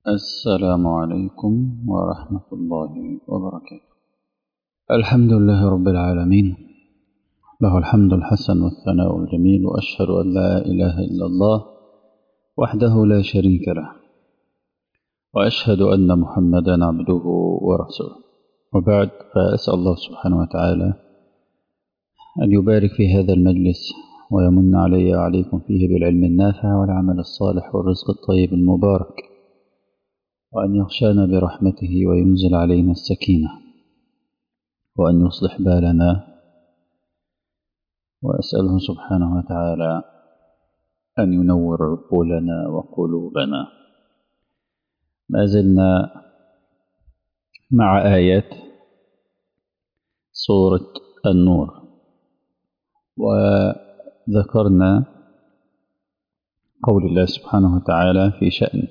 السلام عليكم ورحمة الله وبركاته الحمد لله رب العالمين له الحمد الحسن والثناء الجميل وأشهد أن لا إله إلا الله وحده لا شريك له وأشهد أن محمدا عبده ورسوله وبعد فأسأل الله سبحانه وتعالى أن يبارك في هذا المجلس ويمن علي وعليكم فيه بالعلم النافع والعمل الصالح والرزق الطيب المبارك وأن يغشانا برحمته وينزل علينا السكينة وأن يصلح بالنا وأسأله سبحانه وتعالى أن ينور عقولنا وقلوبنا ما زلنا مع آيات سورة النور وذكرنا قول الله سبحانه وتعالى في شأن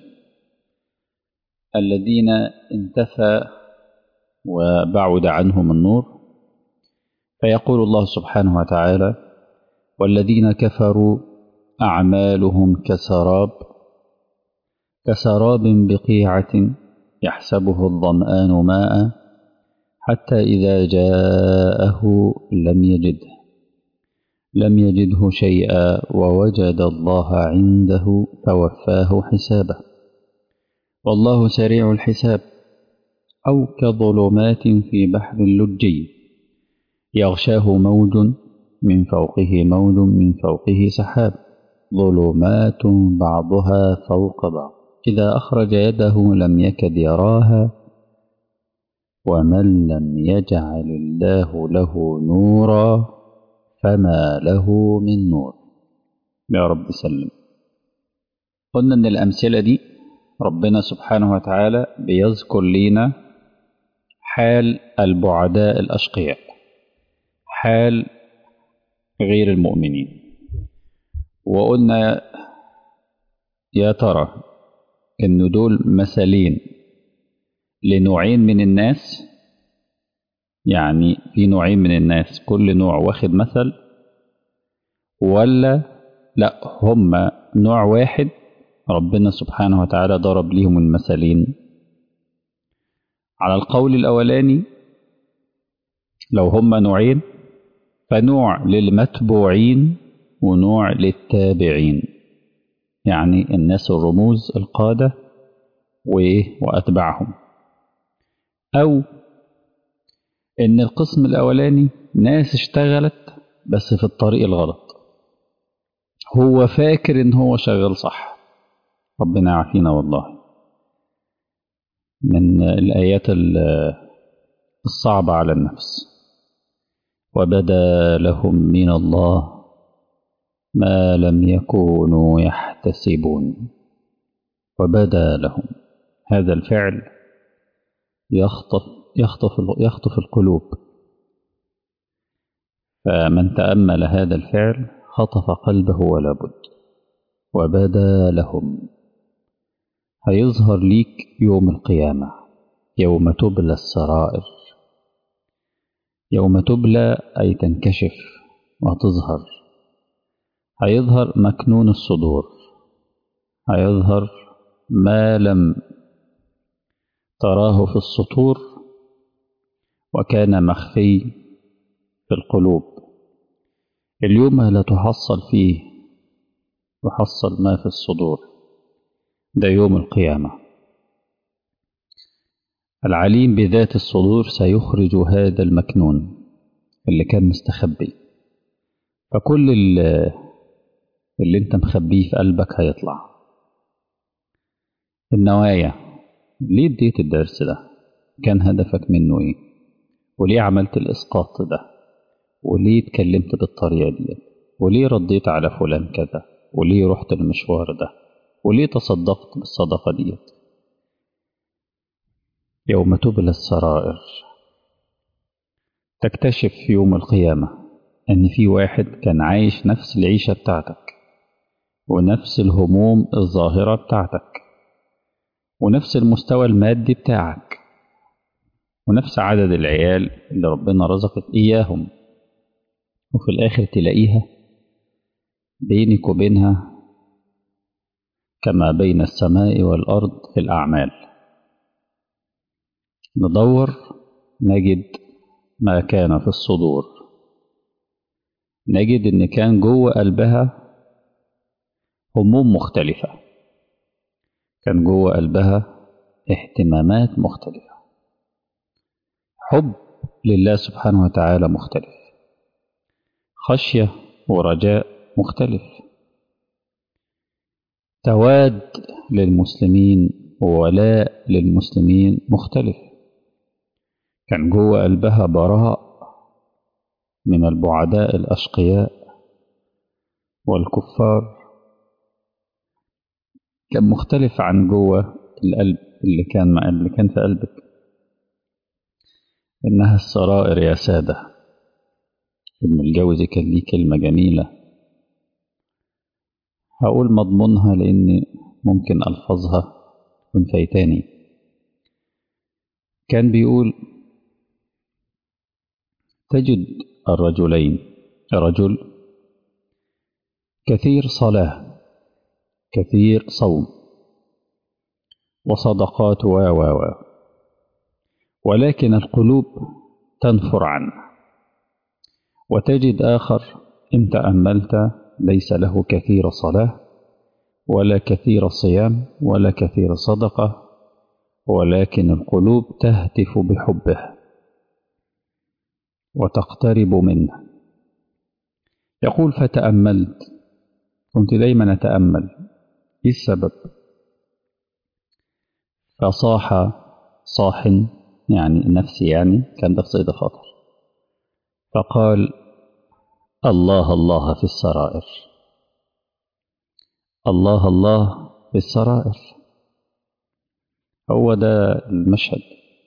الذين انتفى وبعد عنهم النور فيقول الله سبحانه وتعالى والذين كفروا أعمالهم كسراب كسراب بقيعة يحسبه الظمآن ماء حتى إذا جاءه لم يجده لم يجده شيئا ووجد الله عنده فوفاه حسابه والله سريع الحساب أو كظلمات في بحر لجي يغشاه موج من فوقه موج من فوقه سحاب ظلمات بعضها فوق بعض إذا أخرج يده لم يكد يراها ومن لم يجعل الله له نورا فما له من نور يا رب سلم قلنا أن الأمثلة دي ربنا سبحانه وتعالى بيذكر لنا حال البعداء الأشقياء حال غير المؤمنين وقلنا يا ترى إن دول مثلين لنوعين من الناس يعني في نوعين من الناس كل نوع واخد مثل ولا لا هم نوع واحد ربنا سبحانه وتعالى ضرب ليهم المثلين على القول الأولاني لو هم نوعين فنوع للمتبوعين ونوع للتابعين يعني الناس الرموز القادة وأتباعهم أو إن القسم الأولاني ناس اشتغلت بس في الطريق الغلط هو فاكر إن هو شغال صح ربنا يعافينا والله من الآيات الصعبة على النفس وبدا لهم من الله ما لم يكونوا يحتسبون وبدا لهم هذا الفعل يخطف يخطف يخطف القلوب فمن تأمل هذا الفعل خطف قلبه ولا بد وبدا لهم هيظهر ليك يوم القيامة يوم تبلى السرائر يوم تبلى أي تنكشف وتظهر هيظهر مكنون الصدور هيظهر ما لم تراه في السطور وكان مخفي في القلوب اليوم لا تحصل فيه تحصل ما في الصدور ده يوم القيامة العليم بذات الصدور سيخرج هذا المكنون اللي كان مستخبي فكل اللي, اللي انت مخبيه في قلبك هيطلع النوايا ليه اديت الدرس ده كان هدفك منه ايه وليه عملت الاسقاط ده وليه اتكلمت بالطريقة دي وليه رديت على فلان كذا وليه رحت المشوار ده وليه تصدقت بالصدقة ديت يوم تبلى السرائر تكتشف في يوم القيامة أن في واحد كان عايش نفس العيشة بتاعتك ونفس الهموم الظاهرة بتاعتك ونفس المستوى المادي بتاعك ونفس عدد العيال اللي ربنا رزقك إياهم وفي الآخر تلاقيها بينك وبينها كما بين السماء والأرض في الأعمال ندور نجد ما كان في الصدور نجد إن كان جوه قلبها هموم مختلفة كان جوه قلبها اهتمامات مختلفة حب لله سبحانه وتعالى مختلف خشية ورجاء مختلف تواد للمسلمين وولاء للمسلمين مختلف كان جوه قلبها براء من البعداء الأشقياء والكفار كان مختلف عن جوه القلب اللي كان مع اللي كان في قلبك إنها السرائر يا سادة ابن الجوزي كان ليه كلمة جميلة هقول مضمونها لأن ممكن ألفظها تكون فايتاني كان بيقول تجد الرجلين رجل كثير صلاة كثير صوم وصدقات و و و ولكن القلوب تنفر عنه وتجد آخر إن تأملت ليس له كثير صلاة ولا كثير صيام ولا كثير صدقة ولكن القلوب تهتف بحبه وتقترب منه يقول فتأملت كنت دايما أتأمل إيه السبب فصاح صاح يعني نفسي يعني كان ده في صيد خاطر فقال الله الله في السرائر الله الله في السرائر هو ده المشهد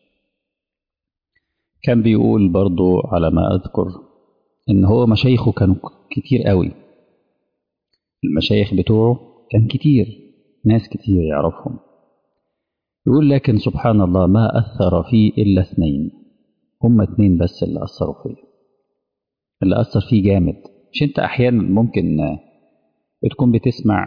كان بيقول برضو على ما أذكر إن هو مشايخه كانوا كتير قوي المشايخ بتوعه كان كتير ناس كتير يعرفهم يقول لكن سبحان الله ما أثر فيه إلا اثنين هم اتنين بس اللي أثروا فيه اللي أثر فيه جامد مش أنت أحيانا ممكن تكون بتسمع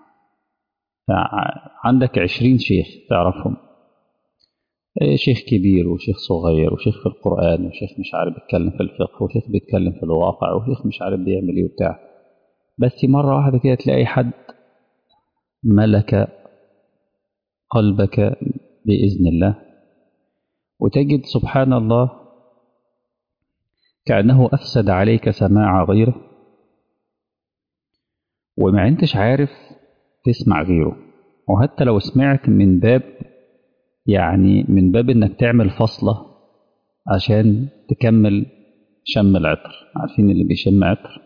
عندك عشرين شيخ تعرفهم شيخ كبير وشيخ صغير وشيخ في القرآن وشيخ مش عارف بيتكلم في الفقه وشيخ بيتكلم في الواقع وشيخ مش عارف بيعمل ايه وبتاع بس مرة واحدة كده تلاقي حد ملك قلبك بإذن الله وتجد سبحان الله كأنه أفسد عليك سماع غيره وما انتش عارف تسمع غيره وحتى لو سمعت من باب يعني من باب انك تعمل فصلة عشان تكمل شم العطر عارفين اللي بيشم عطر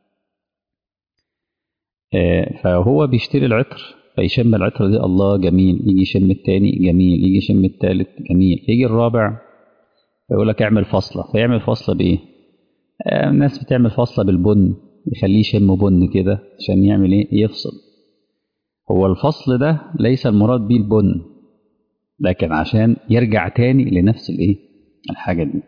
آه فهو بيشتري العطر فيشم العطر دي الله جميل يجي يشم التاني جميل يجي يشم التالت جميل يجي الرابع فيقول لك اعمل فصلة فيعمل فصلة بإيه؟ آه الناس بتعمل فصلة بالبن يخليه يشم بن كده عشان يعمل ايه؟ يفصل هو الفصل ده ليس المراد بيه البن لكن عشان يرجع تاني لنفس الايه الحاجة دي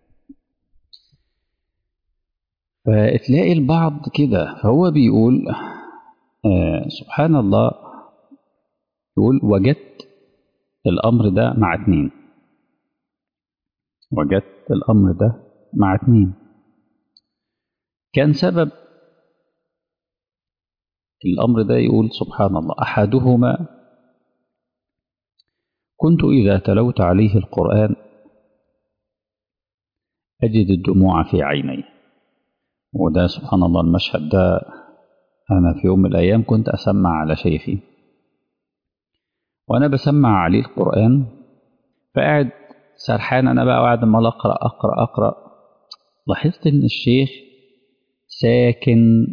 فتلاقي البعض كده فهو بيقول آه سبحان الله يقول وجدت الأمر ده مع اتنين وجدت الأمر ده مع اتنين كان سبب الأمر ده يقول سبحان الله أحدهما كنت إذا تلوت عليه القرآن أجد الدموع في عيني وده سبحان الله المشهد ده أنا في يوم من الأيام كنت أسمع على شيخي وأنا بسمع عليه القرآن فقاعد سرحان أنا بقى قاعد عمال أقرأ أقرأ أقرأ لاحظت إن الشيخ ساكن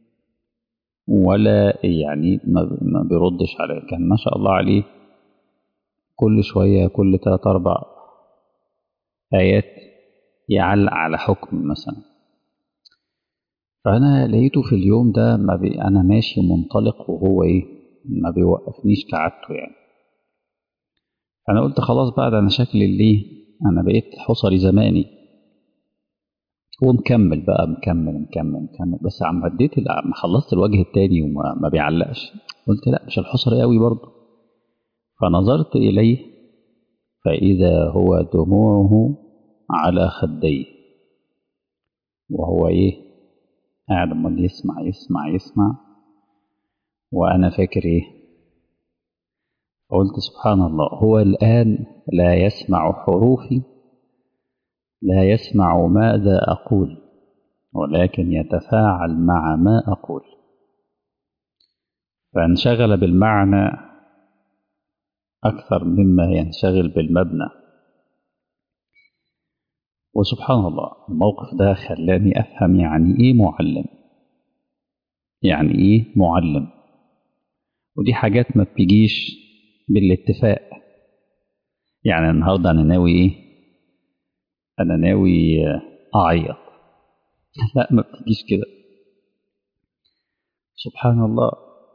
ولا يعني ما بيردش عليه كان ما شاء الله عليه كل شوية كل تلات أربع آيات يعلق على حكم مثلا فأنا لقيته في اليوم ده ما بي أنا ماشي منطلق وهو إيه ما بيوقفنيش كعادته يعني فأنا قلت خلاص بقى ده أنا شكلي ليه أنا بقيت حصري زماني ومكمل بقى مكمل مكمل مكمل بس عم اديت عم خلصت الوجه التاني وما ما بيعلقش قلت لا مش الحصري قوي برضه فنظرت إليه فإذا هو دموعه على خديه وهو إيه قاعد أمال يسمع يسمع يسمع وأنا فاكر إيه قلت سبحان الله هو الآن لا يسمع حروفي لا يسمع ماذا أقول ولكن يتفاعل مع ما أقول فانشغل بالمعنى أكثر مما ينشغل بالمبنى وسبحان الله الموقف ده خلاني أفهم يعني إيه معلم يعني إيه معلم ودي حاجات ما بتجيش بالاتفاق يعني النهارده أنا ناوي إيه أنا ناوي أعيط لا ما بتجيش كده سبحان الله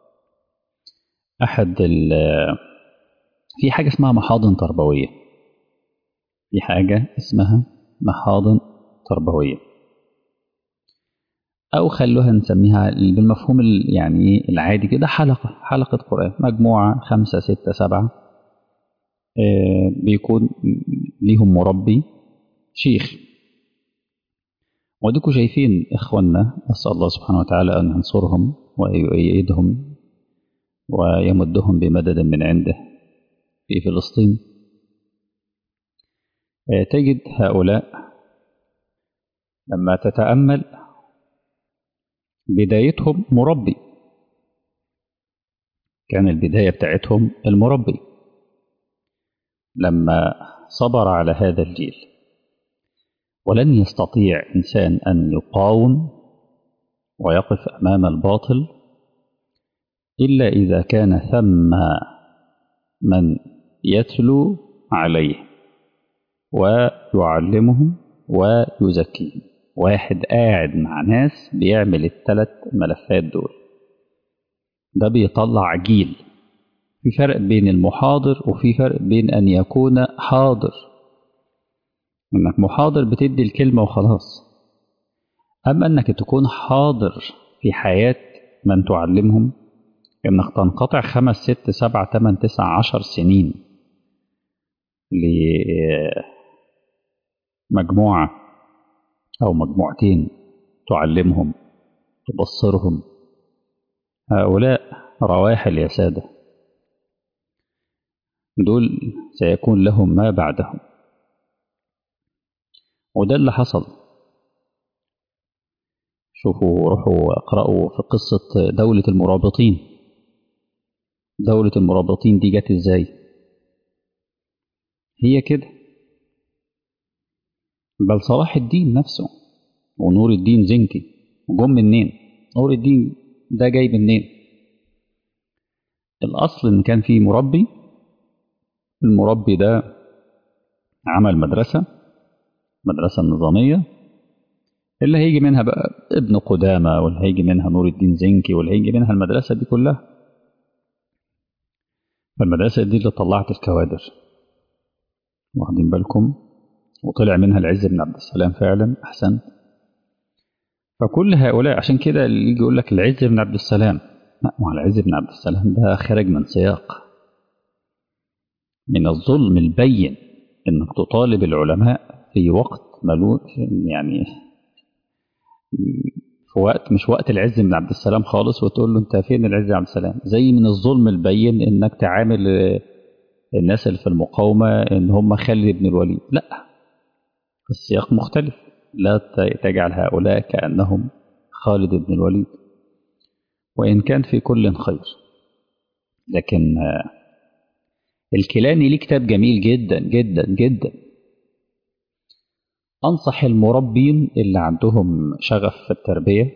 أحد ال في حاجة اسمها محاضن تربوية في حاجة اسمها محاضن تربوية أو خلوها نسميها بالمفهوم يعني العادي كده حلقة حلقة قرآن مجموعة خمسة ستة سبعة بيكون ليهم مربي شيخ وديكم شايفين إخواننا أسأل الله سبحانه وتعالى أن ينصرهم ويؤيدهم ويمدهم بمدد من عنده في فلسطين تجد هؤلاء لما تتأمل بدايتهم مربي كان البداية بتاعتهم المربي لما صبر على هذا الجيل ولن يستطيع إنسان أن يقاوم ويقف أمام الباطل إلا إذا كان ثم من يتلو عليه ويعلمهم ويزكيهم واحد قاعد مع ناس بيعمل الثلاث ملفات دول ده بيطلع جيل في فرق بين المحاضر وفي فرق بين أن يكون حاضر انك محاضر بتدي الكلمة وخلاص اما انك تكون حاضر في حياة من تعلمهم انك تنقطع خمس ست سبع تمن تسع عشر سنين لمجموعة او مجموعتين تعلمهم تبصرهم هؤلاء رواحل يا سادة دول سيكون لهم ما بعدهم وده اللي حصل شوفوا روحوا اقرأوا في قصة دولة المرابطين دولة المرابطين دي جت ازاي هي كده بل صلاح الدين نفسه ونور الدين زنكي جم منين نور الدين ده جاي منين الأصل إن كان فيه مربي المربي ده عمل مدرسة مدرسة نظامية اللي هيجي منها بقى ابن قدامة واللي هيجي منها نور الدين زنكي واللي هيجي منها المدرسة دي كلها فالمدرسة دي اللي طلعت الكوادر واخدين بالكم وطلع منها العز بن عبد السلام فعلا أحسن فكل هؤلاء عشان كده اللي يجي يقول لك العز بن عبد السلام لا ما العز بن عبد السلام ده خارج من سياق من الظلم البين انك تطالب العلماء في وقت ملوك يعني في وقت مش وقت العز بن عبد السلام خالص وتقول له انت فين العز بن عبد السلام زي من الظلم البين انك تعامل الناس اللي في المقاومة ان هم خالد بن الوليد لا السياق مختلف لا تجعل هؤلاء كأنهم خالد بن الوليد وإن كان في كل خير لكن الكيلاني ليه كتاب جميل جدا جدا جدا أنصح المربين اللي عندهم شغف في التربية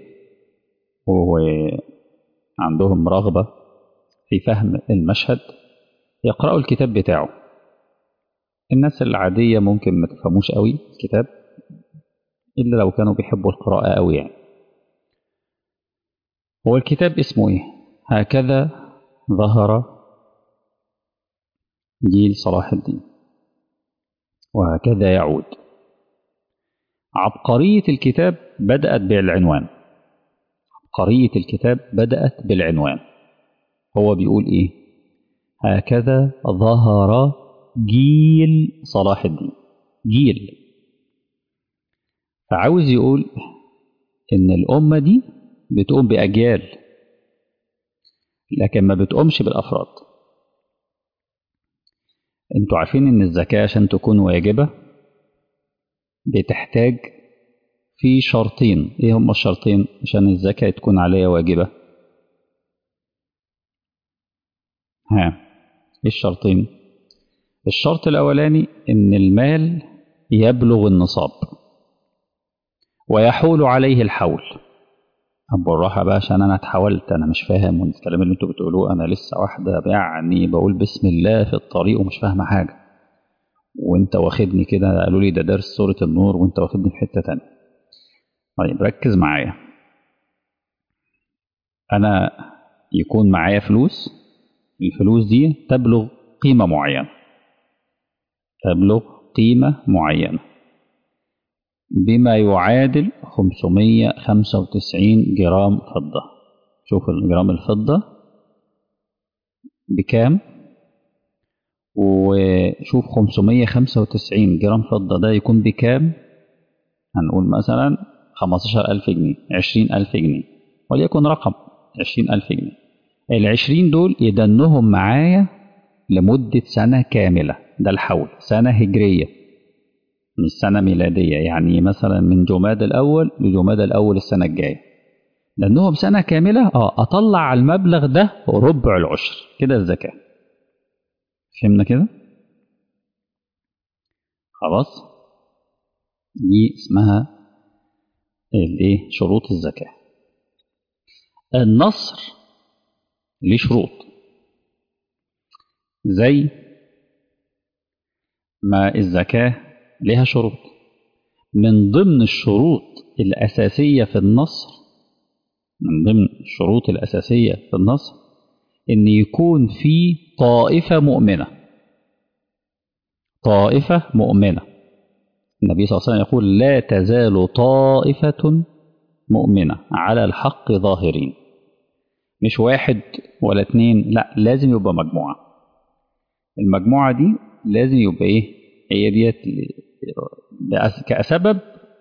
وعندهم رغبة في فهم المشهد يقرأوا الكتاب بتاعه الناس العادية ممكن ما تفهموش قوي الكتاب إلا لو كانوا بيحبوا القراءة قوي يعني هو الكتاب اسمه إيه هكذا ظهر جيل صلاح الدين وهكذا يعود عبقرية الكتاب بدأت بالعنوان عبقرية الكتاب بدأت بالعنوان هو بيقول إيه هكذا ظهر جيل صلاح الدين جيل فعاوز يقول إن الأمة دي بتقوم بأجيال لكن ما بتقومش بالأفراد انتوا عارفين ان الزكاة عشان تكون واجبة بتحتاج في شرطين ايه هما الشرطين عشان الزكاة تكون عليها واجبة ها ايه الشرطين الشرط الاولاني ان المال يبلغ النصاب ويحول عليه الحول طب بالراحه بقى عشان انا اتحولت انا مش فاهم الكلام اللي انتوا بتقولوه انا لسه واحده يعني بقول بسم الله في الطريق ومش فاهمه حاجه وانت واخدني كده قالوا لي ده درس سوره النور وانت واخدني في حته تانية طيب ركز معايا انا يكون معايا فلوس الفلوس دي تبلغ قيمه معينه تبلغ قيمه معينه بما يعادل 595 جرام فضة شوف الجرام الفضة بكام وشوف 595 جرام فضة ده يكون بكام هنقول مثلا 15000 جنيه 20000 جنيه وليكن رقم 20000 جنيه ال 20 دول يدنهم معايا لمدة سنة كاملة ده الحول سنة هجرية مش سنة ميلادية يعني مثلا من جماد الأول لجماد الأول السنة الجاية لأنهم سنة كاملة اه أطلع على المبلغ ده ربع العشر كده الزكاة فهمنا كده؟ خلاص دي اسمها الايه شروط الزكاة النصر ليه شروط زي ما الزكاه لها شروط من ضمن الشروط الأساسية في النصر من ضمن الشروط الأساسية في النصر إن يكون في طائفة مؤمنة طائفة مؤمنة النبي صلى الله عليه وسلم يقول لا تزال طائفة مؤمنة على الحق ظاهرين مش واحد ولا اتنين لا لازم يبقى مجموعة المجموعة دي لازم يبقى ايه هي ديت كسبب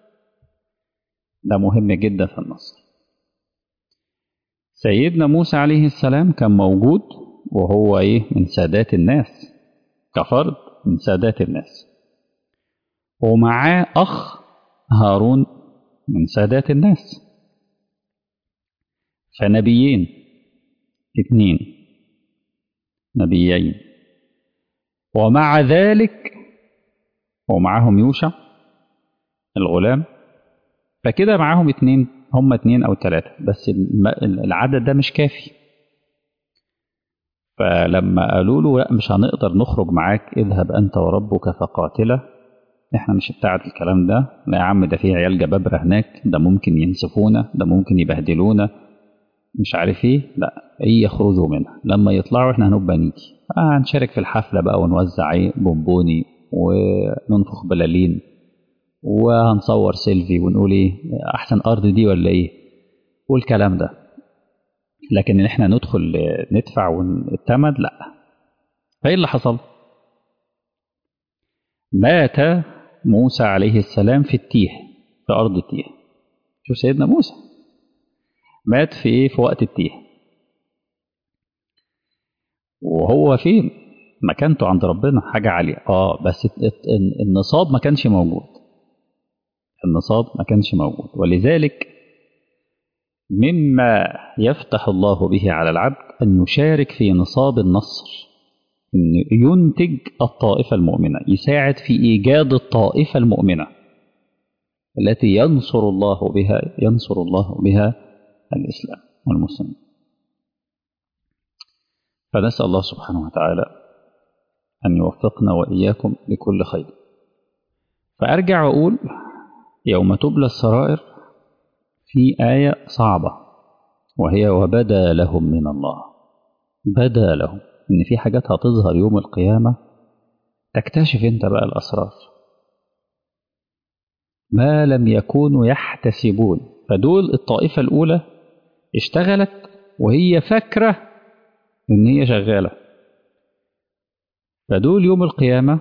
ده مهم جدا في النصر سيدنا موسى عليه السلام كان موجود وهو ايه من سادات الناس كفرد من سادات الناس ومعاه اخ هارون من سادات الناس فنبيين اتنين نبيين ومع ذلك ومعاهم يوشع الغلام فكده معاهم اتنين هم اتنين او تلاتة بس العدد ده مش كافي فلما قالوا له لا مش هنقدر نخرج معاك اذهب انت وربك فقاتلا احنا مش بتاعت الكلام ده لا يا عم ده في عيال جبابرة هناك ده ممكن ينسفونا ده ممكن يبهدلونا مش عارف ايه لا ايه يخرجوا منها لما يطلعوا احنا هنبقى نيجي آه هنشارك في الحفلة بقى ونوزع ايه بونبوني وننفخ بلالين وهنصور سيلفي ونقول ايه احسن ارض دي ولا ايه والكلام ده لكن ان احنا ندخل ندفع ونتمد لا فايه اللي حصل مات موسى عليه السلام في التيه في ارض التيه شوف سيدنا موسى مات في ايه في وقت التيه وهو فين مكانته عند ربنا حاجة عالية اه بس النصاب ما كانش موجود النصاب ما كانش موجود ولذلك مما يفتح الله به على العبد أن يشارك في نصاب النصر أن ينتج الطائفة المؤمنة يساعد في إيجاد الطائفة المؤمنة التي ينصر الله بها ينصر الله بها الإسلام والمسلمين فنسأل الله سبحانه وتعالى أن يوفقنا وإياكم لكل خير فأرجع وأقول يوم تبلى السرائر في آية صعبة وهي وبدا لهم من الله بدا لهم إن في حاجات هتظهر يوم القيامة تكتشف أنت بقى الأسرار ما لم يكونوا يحتسبون فدول الطائفة الأولى اشتغلت وهي فاكرة إن هي شغالة فدول يوم القيامة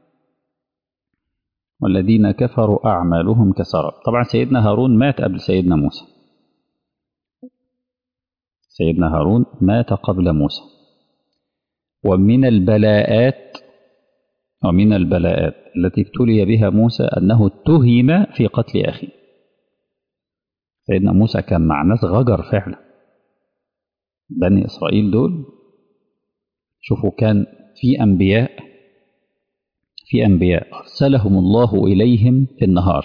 والذين كفروا أعمالهم كسراب طبعا سيدنا هارون مات قبل سيدنا موسى سيدنا هارون مات قبل موسى ومن البلاءات ومن البلاءات التي ابتلي بها موسى أنه اتهم في قتل أخيه سيدنا موسى كان مع ناس غجر فعلا بني إسرائيل دول شوفوا كان في أنبياء في أنبياء أرسلهم الله إليهم في النهار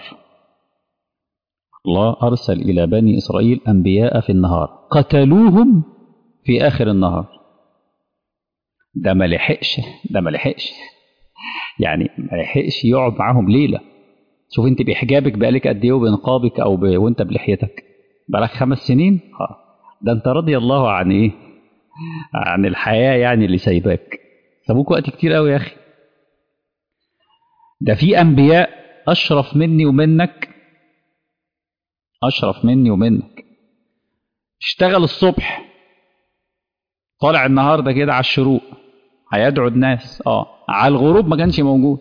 الله أرسل إلى بني إسرائيل أنبياء في النهار قتلوهم في آخر النهار ده ما لحقش ده ما لحقش يعني ما لحقش يقعد معاهم ليلة شوف انت بحجابك بقالك قد ايه وبنقابك او ب... وانت بلحيتك بقالك خمس سنين اه ده انت رضي الله عن ايه عن الحياة يعني اللي سايباك سابوك وقت كتير قوي يا اخي ده في انبياء اشرف مني ومنك اشرف مني ومنك اشتغل الصبح طالع النهارده كده على الشروق هيدعو الناس اه على الغروب ما كانش موجود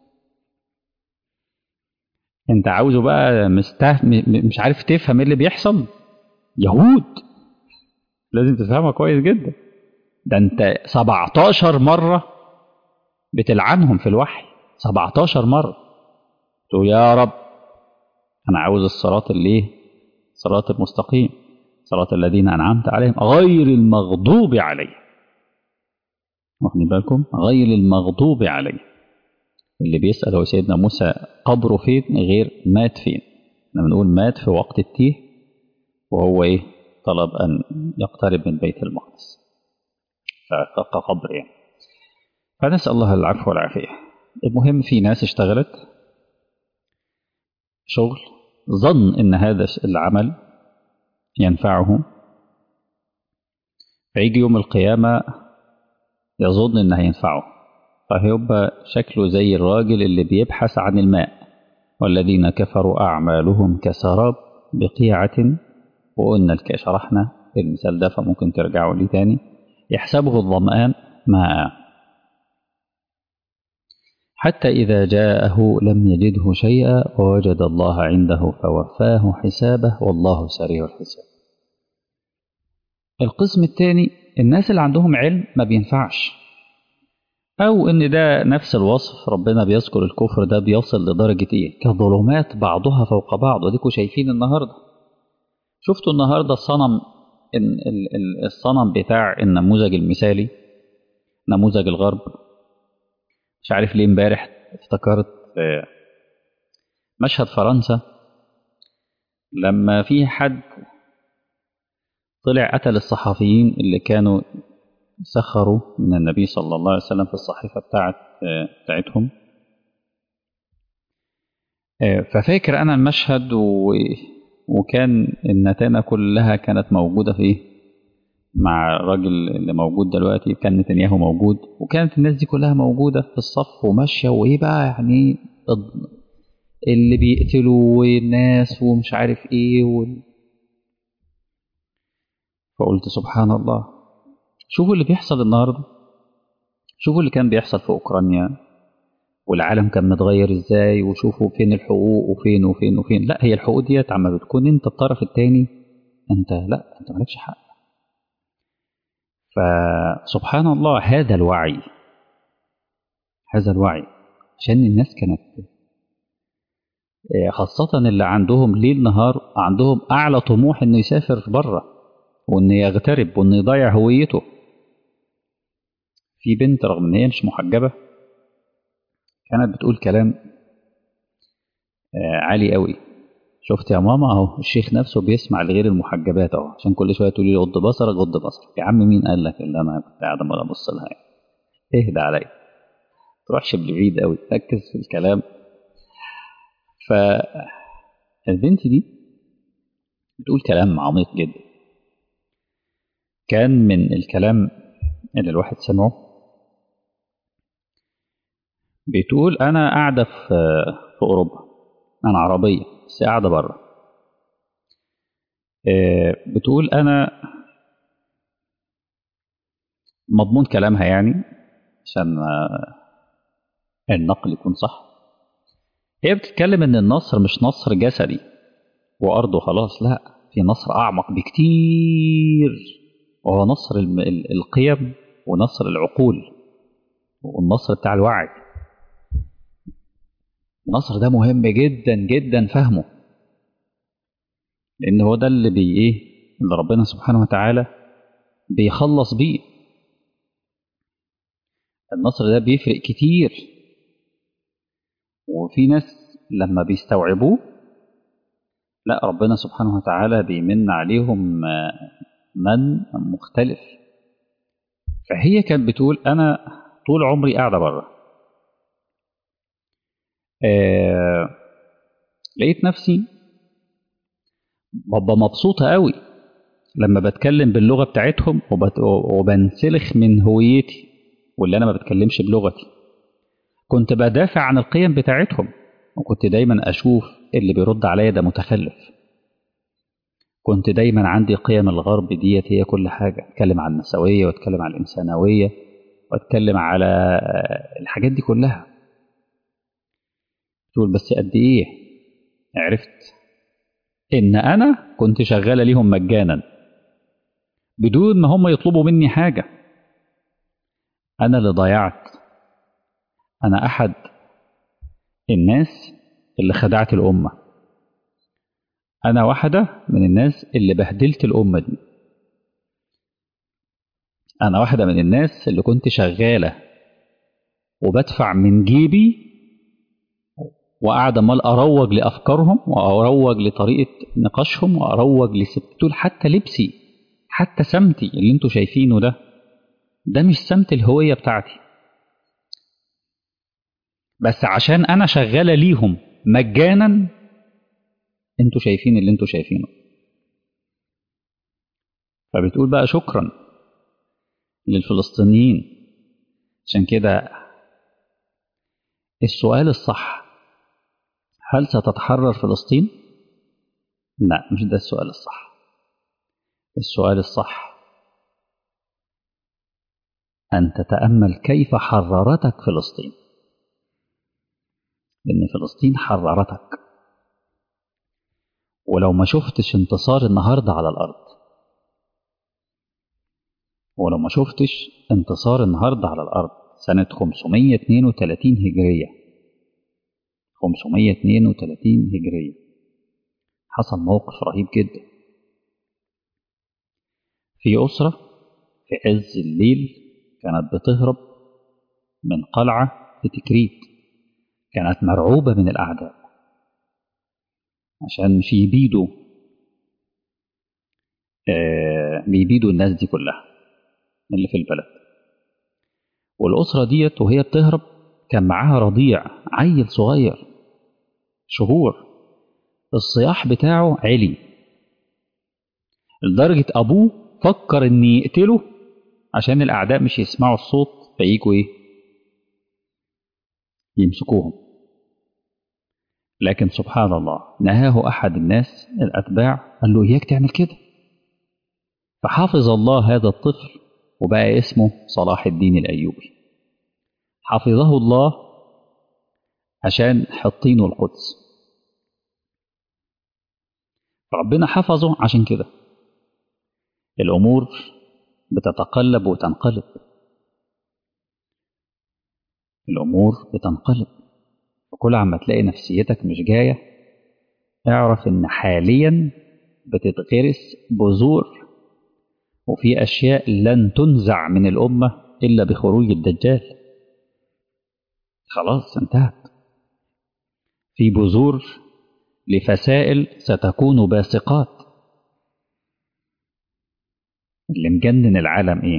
انت عاوزه بقى مسته... مش عارف تفهم ايه اللي بيحصل يهود لازم تفهمها كويس جدا ده انت 17 مرة بتلعنهم في الوحي 17 مرة تقول يا رب انا عاوز الصراط اللي ايه صراط المستقيم صراط الذين انعمت عليهم غير المغضوب عليهم واخدين بالكم غير المغضوب عليهم اللي بيسأل هو سيدنا موسى قبره فين غير مات فين احنا بنقول مات في وقت التيه وهو ايه طلب ان يقترب من بيت المقدس كقبر يعني فنسأل الله العفو والعافية المهم في ناس اشتغلت شغل ظن ان هذا العمل ينفعه فيجي يوم القيامة يظن انه هينفعه فهيبقى شكله زي الراجل اللي بيبحث عن الماء والذين كفروا أعمالهم كسراب بقيعة وقلنا الك شرحنا المثال ده فممكن ترجعوا ليه تاني يحسبه الظمآن ماء حتى إذا جاءه لم يجده شيئا ووجد الله عنده فوفاه حسابه والله سريع الحساب القسم الثاني الناس اللي عندهم علم ما بينفعش أو إن ده نفس الوصف ربنا بيذكر الكفر ده بيصل لدرجة إيه؟ كظلمات بعضها فوق بعض وديكوا شايفين النهاردة شفتوا النهاردة الصنم الصنم بتاع النموذج المثالي نموذج الغرب مش عارف ليه امبارح افتكرت مشهد فرنسا لما في حد طلع قتل الصحفيين اللي كانوا سخروا من النبي صلى الله عليه وسلم في الصحيفة بتاعت بتاعتهم ففاكر أنا المشهد و... وكان النتانة كلها كانت موجودة في مع الراجل اللي موجود دلوقتي كان نتنياهو موجود وكانت الناس دي كلها موجودة في الصف وماشية وإيه بقى يعني اللي بيقتلوا الناس ومش عارف إيه و... فقلت سبحان الله شوفوا اللي بيحصل النهارده شوفوا اللي كان بيحصل في اوكرانيا والعالم كان متغير ازاي وشوفوا فين الحقوق وفين وفين وفين لا هي الحقوق ديت عما بتكون انت الطرف الثاني انت لا انت مالكش حق فسبحان الله هذا الوعي هذا الوعي عشان الناس كانت خاصة اللي عندهم ليل نهار عندهم أعلى طموح إنه يسافر بره وإنه يغترب وإنه يضيع هويته في بنت رغم إن هي مش محجبة كانت بتقول كلام عالي قوي شفت يا ماما اهو الشيخ نفسه بيسمع لغير المحجبات اهو عشان كل شويه تقولي لي غض بصرك غض بصرك يا عم مين قال لك اللي انا كنت قاعد عمال ابص لها يعني اهدى عليا تروحش بعيد قوي ركز في الكلام فالبنت دي بتقول كلام عميق جدا كان من الكلام اللي الواحد سمعه بتقول انا قاعده في في اوروبا أنا عربية بس قاعدة بره بتقول أنا مضمون كلامها يعني عشان النقل يكون صح هي بتتكلم ان النصر مش نصر جسدي وارضه خلاص لا في نصر اعمق بكتير وهو نصر القيم ونصر العقول والنصر بتاع الوعي النصر ده مهم جدا جدا فهمه لان هو ده اللي بي ايه اللي ربنا سبحانه وتعالى بيخلص بيه النصر ده بيفرق كتير وفي ناس لما بيستوعبوه لا ربنا سبحانه وتعالى بيمن عليهم من مختلف فهي كانت بتقول انا طول عمري قاعده بره آه لقيت نفسي ببقى مبسوطه قوي لما بتكلم باللغه بتاعتهم وبت... وبنسلخ من هويتي واللي انا ما بتكلمش بلغتي كنت بدافع عن القيم بتاعتهم وكنت دايما اشوف اللي بيرد عليا ده متخلف كنت دايما عندي قيم الغرب ديت هي كل حاجه اتكلم عن النسويه واتكلم عن الانسانويه واتكلم على الحاجات دي كلها تقول بس قد ايه عرفت ان انا كنت شغاله ليهم مجانا بدون ما هم يطلبوا مني حاجه انا اللي ضيعت انا احد الناس اللي خدعت الامه انا واحده من الناس اللي بهدلت الامه دي انا واحده من الناس اللي كنت شغاله وبدفع من جيبي وقاعد امال اروج لافكارهم واروج لطريقه نقاشهم واروج لسبتول حتى لبسي حتى سمتي اللي انتوا شايفينه ده ده مش سمت الهويه بتاعتي بس عشان انا شغاله ليهم مجانا انتوا شايفين اللي انتوا شايفينه فبتقول بقى شكرا للفلسطينيين عشان كده السؤال الصح هل ستتحرر فلسطين؟ لا مش ده السؤال الصح السؤال الصح أن تتأمل كيف حررتك فلسطين لأن فلسطين حررتك ولو ما شفتش انتصار النهاردة على الأرض ولو ما شفتش انتصار النهاردة على الأرض سنة 532 هجرية 532 هجرية حصل موقف رهيب جدا في أسرة في عز الليل كانت بتهرب من قلعة في تكريت كانت مرعوبة من الأعداء عشان مش يبيدوا آه بيبيدوا الناس دي كلها اللي في البلد والأسرة ديت وهي بتهرب كان معاها رضيع عيل صغير شهور الصياح بتاعه عالي لدرجة أبوه فكر إن يقتله عشان الأعداء مش يسمعوا الصوت فييجوا إيه يمسكوهم لكن سبحان الله نهاه أحد الناس الأتباع قال له إياك تعمل كده فحافظ الله هذا الطفل وبقى اسمه صلاح الدين الأيوبي حفظه الله عشان حطينه القدس ربنا حفظه عشان كده الأمور بتتقلب وتنقلب الأمور بتنقلب وكل عما تلاقي نفسيتك مش جاية اعرف إن حاليا بتتغرس بذور وفي أشياء لن تنزع من الأمة إلا بخروج الدجال خلاص انتهت في بذور لفسائل ستكون باسقات اللي مجنن العالم ايه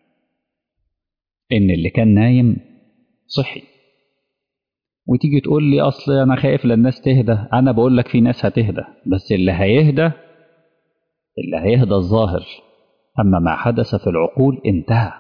ان اللي كان نايم صحي وتيجي تقول لي اصل انا خايف للناس تهدى انا بقول لك في ناس هتهدى بس اللي هيهدى اللي هيهدى الظاهر اما ما حدث في العقول انتهى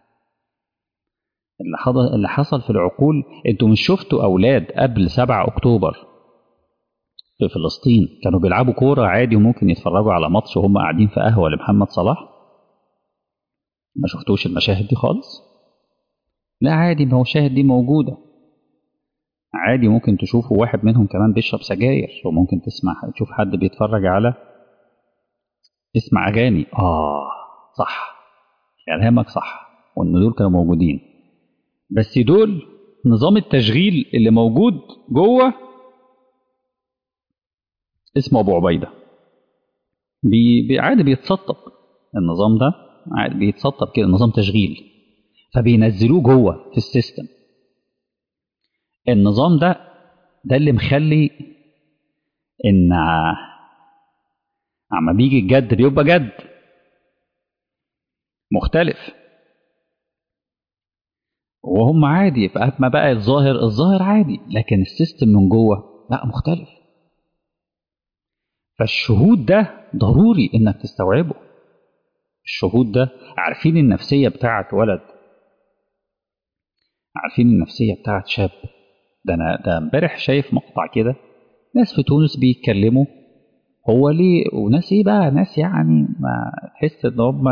اللي حصل اللي حصل في العقول انتوا مش شفتوا اولاد قبل 7 اكتوبر في فلسطين كانوا بيلعبوا كورة عادي وممكن يتفرجوا على ماتش وهم قاعدين في قهوة لمحمد صلاح ما شفتوش المشاهد دي خالص لا عادي ما هو الشاهد دي موجودة عادي ممكن تشوفوا واحد منهم كمان بيشرب سجاير وممكن تسمع تشوف حد بيتفرج على يسمع أغاني آه صح كلامك صح وإن دول كانوا موجودين بس دول نظام التشغيل اللي موجود جوه اسمه أبو عبيدة بي بي- عادي بيتسطب النظام ده عادي بيتسطب كده نظام تشغيل فبينزلوه جوه في السيستم النظام ده ده اللي مخلي ان ع- عما بيجي الجد بيبقى جد مختلف وهم عادي فما بقى الظاهر الظاهر عادي لكن السيستم من جوه لا مختلف فالشهود ده ضروري انك تستوعبه الشهود ده عارفين النفسيه بتاعت ولد عارفين النفسيه بتاعت شاب ده انا ده امبارح شايف مقطع كده ناس في تونس بيتكلموا هو ليه وناس ايه بقى ناس يعني ما تحس ان هم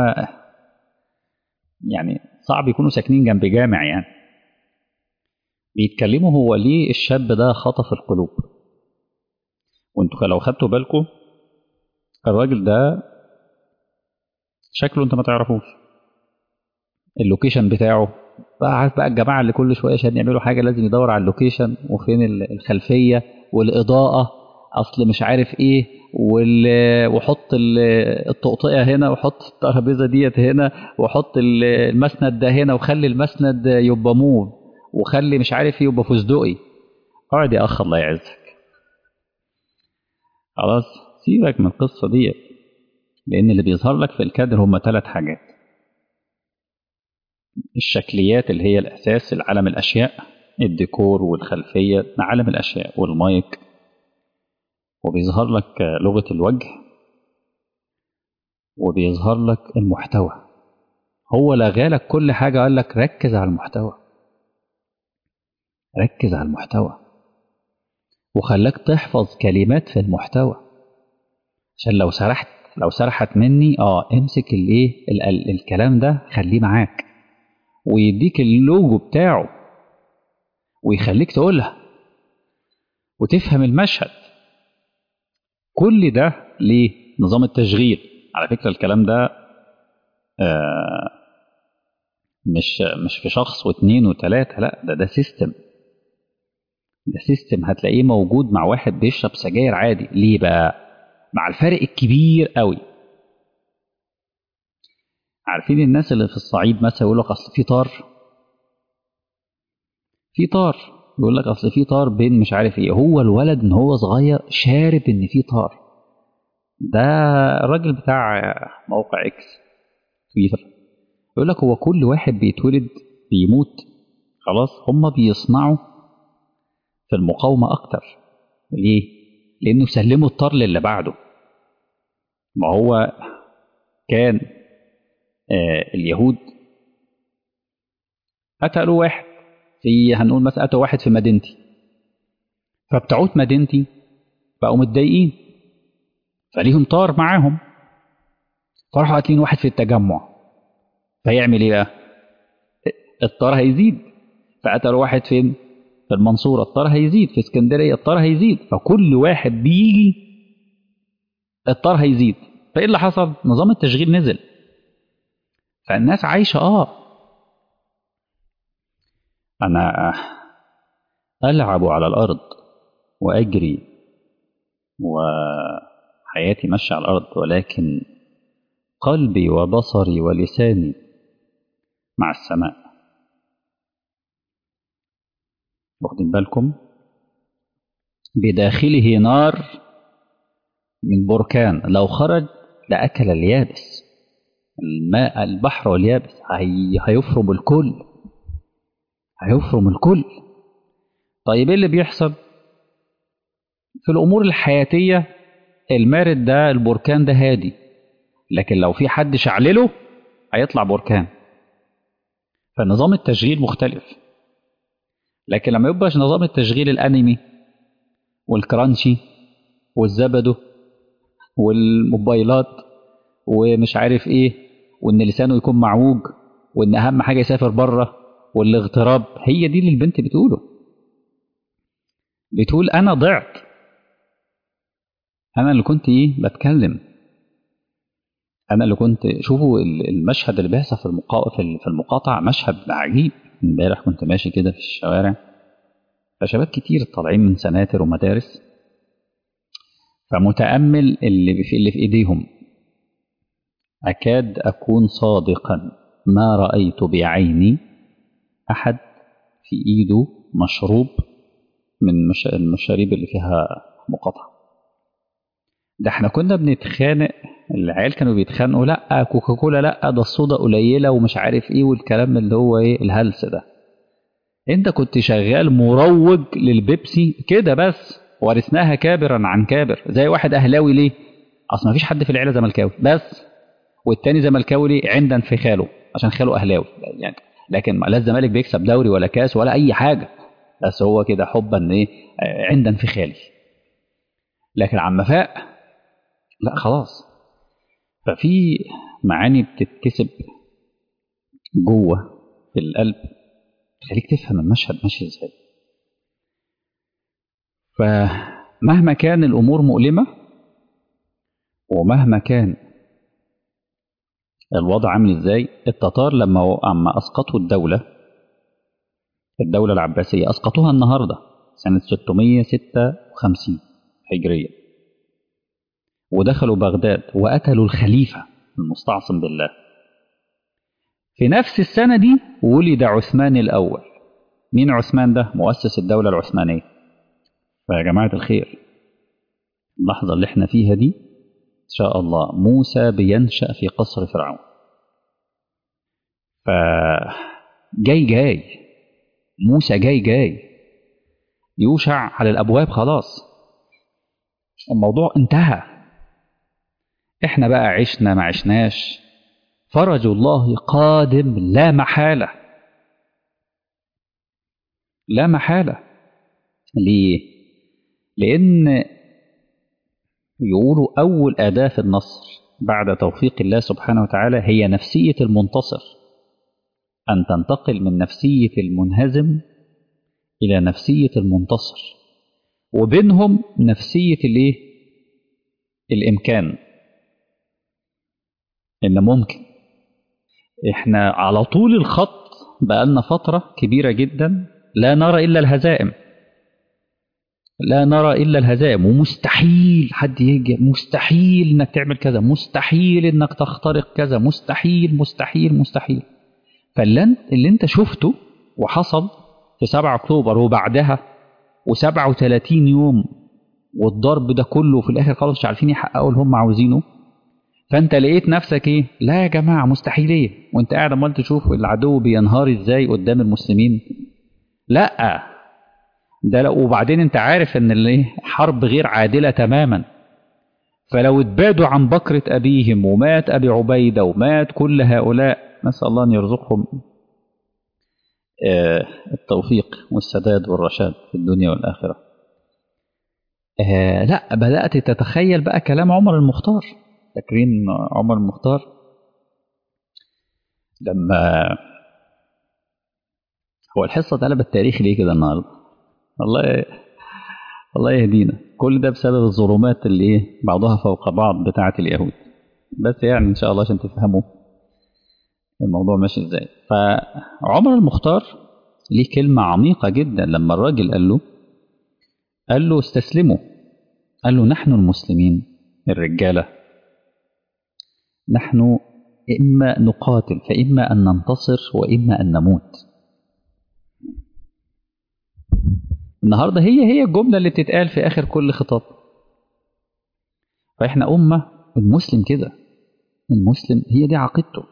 يعني صعب يكونوا ساكنين جنب جامع يعني بيتكلموا هو ليه الشاب ده خطف القلوب وانتوا لو خدتوا بالكم الراجل ده شكله انت ما تعرفوش اللوكيشن بتاعه بقى عارف بقى الجماعه اللي كل شويه عشان يعملوا حاجه لازم يدور على اللوكيشن وفين ال- الخلفيه والاضاءه اصل مش عارف ايه وال- وحط ال- التقطيع هنا وحط الترابيزه ديت هنا وحط ال- المسند ده هنا وخلي المسند يبقى موف وخلي مش عارف ايه يبقى فستقي اقعد يا اخ الله يعزك خلاص سيبك من القصه ديت لان اللي بيظهر لك في الكادر هم ثلاث حاجات الشكليات اللي هي الاساس العالم الاشياء الديكور والخلفيه عالم الاشياء والمايك وبيظهر لك لغه الوجه وبيظهر لك المحتوى هو لغالك كل حاجه قال لك ركز على المحتوى ركز على المحتوى وخلاك تحفظ كلمات في المحتوى عشان لو سرحت لو سرحت مني اه امسك الايه ال- ال- الكلام ده خليه معاك ويديك اللوجو بتاعه ويخليك تقولها وتفهم المشهد كل ده ليه نظام التشغيل على فكرة الكلام ده آه مش مش في شخص واثنين وثلاثة لا ده ده سيستم ده سيستم هتلاقيه موجود مع واحد بيشرب سجاير عادي ليه بقى مع الفرق الكبير قوي عارفين الناس اللي في الصعيد مثلا يقول لك اصل في طار في طار يقول لك اصل في طار بين مش عارف ايه هو الولد ان هو صغير شارب ان في طار ده الراجل بتاع موقع اكس تويتر يقول لك هو كل واحد بيتولد بيموت خلاص هم بيصنعوا في المقاومة أكتر ليه؟ لأنه سلموا الطار للي بعده ما هو كان آه اليهود قتلوا واحد في هنقول مثلا قتلوا واحد في مدينتي فبتوعود مدينتي بقوا متضايقين فليهم طار معاهم فراحوا قاتلين واحد في التجمع فيعمل ايه بقى؟ الطار هيزيد فقتلوا واحد فين؟ في المنصورة الطار هيزيد في اسكندرية الطار هيزيد فكل واحد بيجي الطار هيزيد فايه اللي حصل؟ نظام التشغيل نزل فالناس عايشة اه أنا ألعب على الأرض وأجري وحياتي ماشية على الأرض ولكن قلبي وبصري ولساني مع السماء واخدين بالكم بداخله نار من بركان لو خرج لأكل اليابس الماء البحر واليابس هي هيفرم الكل هيفرم الكل طيب ايه اللي بيحصل في الامور الحياتيه المارد ده البركان ده هادي لكن لو في حد شعلله هيطلع بركان فنظام التشغيل مختلف لكن لما يبقى نظام التشغيل الانمي والكرانشي والزبده والموبايلات ومش عارف ايه وان لسانه يكون معوج وان اهم حاجه يسافر بره والاغتراب هي دي اللي البنت بتقوله بتقول انا ضعت انا اللي كنت ايه بتكلم انا اللي كنت شوفوا المشهد اللي بيحصل في المقا... في المقاطعه مشهد عجيب امبارح كنت ماشي كده في الشوارع فشباب كتير طالعين من سناتر ومدارس فمتامل اللي في اللي في ايديهم اكاد اكون صادقا ما رايت بعيني احد في ايده مشروب من مش... المشاريب اللي فيها مقاطعه ده احنا كنا بنتخانق العيال كانوا بيتخانقوا لا كوكاكولا لا ده الصودا قليله ومش عارف ايه والكلام اللي هو ايه الهلس ده انت كنت شغال مروج للبيبسي كده بس ورثناها كابرا عن كابر زي واحد اهلاوي ليه اصل ما فيش حد في العيله زملكاوي بس والتاني زملكاوي ليه عندا في خاله عشان خاله اهلاوي يعني لكن لا الزمالك بيكسب دوري ولا كاس ولا اي حاجه بس هو كده حبا ايه عندا في خالي لكن عم فاق لا خلاص ففي معاني بتتكسب جوه في القلب تخليك تفهم المشهد ماشي ازاي فمهما كان الامور مؤلمه ومهما كان الوضع عامل ازاي التتار لما اما اسقطوا الدوله الدوله العباسيه اسقطوها النهارده سنه 656 هجريه ودخلوا بغداد وقتلوا الخليفه المستعصم بالله في نفس السنه دي ولد عثمان الاول مين عثمان ده مؤسس الدوله العثمانيه فيا جماعه الخير اللحظه اللي احنا فيها دي إن شاء الله موسى بينشأ في قصر فرعون فجاي جاي موسى جاي جاي يوشع على الأبواب خلاص الموضوع انتهى احنا بقى عشنا ما عشناش فرج الله قادم لا محالة لا محالة ليه؟ لأن يقولوا أول أداة في النصر بعد توفيق الله سبحانه وتعالى هي نفسية المنتصر أن تنتقل من نفسية المنهزم إلى نفسية المنتصر وبينهم نفسية الإيه؟ الإمكان إن ممكن إحنا على طول الخط بقالنا فترة كبيرة جدا لا نرى إلا الهزائم لا نرى الا الهزائم ومستحيل حد يجي مستحيل انك تعمل كذا مستحيل انك تخترق كذا مستحيل مستحيل مستحيل فاللي انت, اللي انت شفته وحصل في 7 اكتوبر وبعدها و37 يوم والضرب ده كله في الاخر خالص مش عارفين يحققوا اللي هم عاوزينه فانت لقيت نفسك ايه لا يا جماعه مستحيليه وانت قاعد امال تشوف العدو بينهار ازاي قدام المسلمين لا ده لو وبعدين انت عارف ان الايه حرب غير عادله تماما فلو اتبادوا عن بكرة أبيهم ومات أبي عبيدة ومات كل هؤلاء نسأل الله أن يرزقهم آه التوفيق والسداد والرشاد في الدنيا والآخرة آه لا بدأت تتخيل بقى كلام عمر المختار فاكرين عمر المختار لما هو الحصة اتقلبت تاريخ ليه كده النهارده الله الله يهدينا كل ده بسبب الظلمات اللي ايه بعضها فوق بعض بتاعة اليهود بس يعني ان شاء الله عشان تفهموا الموضوع ماشي ازاي فعمر المختار ليه كلمة عميقة جدا لما الراجل قال له قال له استسلموا قال له نحن المسلمين الرجالة نحن إما نقاتل فإما أن ننتصر وإما أن نموت النهاردة هي هي الجملة اللي بتتقال في آخر كل خطاب فإحنا أمة المسلم كده المسلم هي دي عقيدته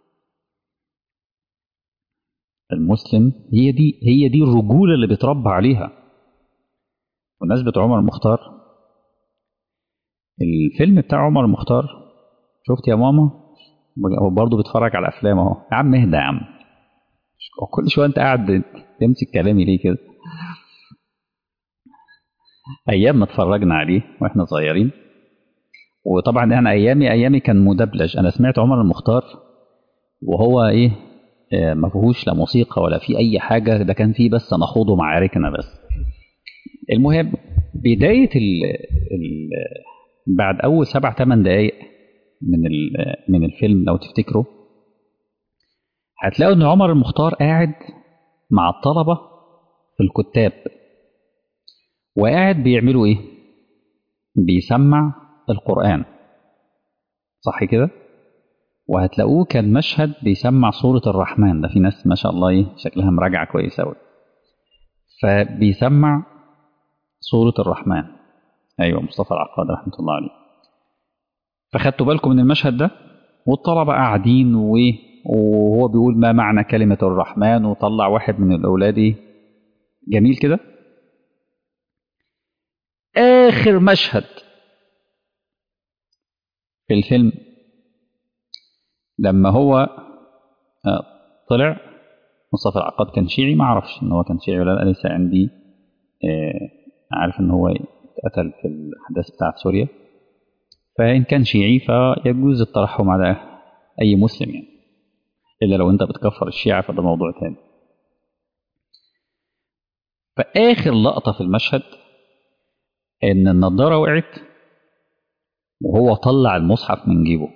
المسلم هي دي هي دي الرجولة اللي بيتربى عليها بمناسبة عمر المختار الفيلم بتاع عمر المختار شفت يا ماما هو برضه بيتفرج على افلام اهو يا عم اهدى يا عم كل شويه انت قاعد تمسك كلامي ليه كده ايام ما اتفرجنا عليه واحنا صغيرين وطبعا انا ايامي ايامي كان مدبلج انا سمعت عمر المختار وهو ايه آه، ما فيهوش لا موسيقى ولا في اي حاجه ده كان فيه بس نخوض معاركنا بس المهم بدايه ال ال بعد اول سبع ثمان دقائق من ال- من الفيلم لو تفتكروا هتلاقوا ان عمر المختار قاعد مع الطلبه في الكتاب وقاعد بيعملوا ايه بيسمع القرآن صح كده وهتلاقوه كان مشهد بيسمع سورة الرحمن ده في ناس ما شاء الله ايه شكلها مراجعة كويسة أوي فبيسمع سورة الرحمن أيوة مصطفى العقاد رحمة الله عليه فخدتوا بالكم من المشهد ده والطلبة قاعدين و- وهو بيقول ما معنى كلمة الرحمن وطلع واحد من الأولاد إيه؟ جميل كده آخر مشهد في الفيلم لما هو آه، طلع مصطفى العقاد كان شيعي ما اعرفش ان هو كان شيعي ولا لا لسه عندي آه، عارف ان هو اتقتل في الاحداث بتاعت سوريا فان كان شيعي فيجوز الترحم على اي مسلم يعني الا لو انت بتكفر الشيعة فده موضوع تاني فاخر لقطة في المشهد ان النضارة وقعت وهو طلع المصحف من جيبه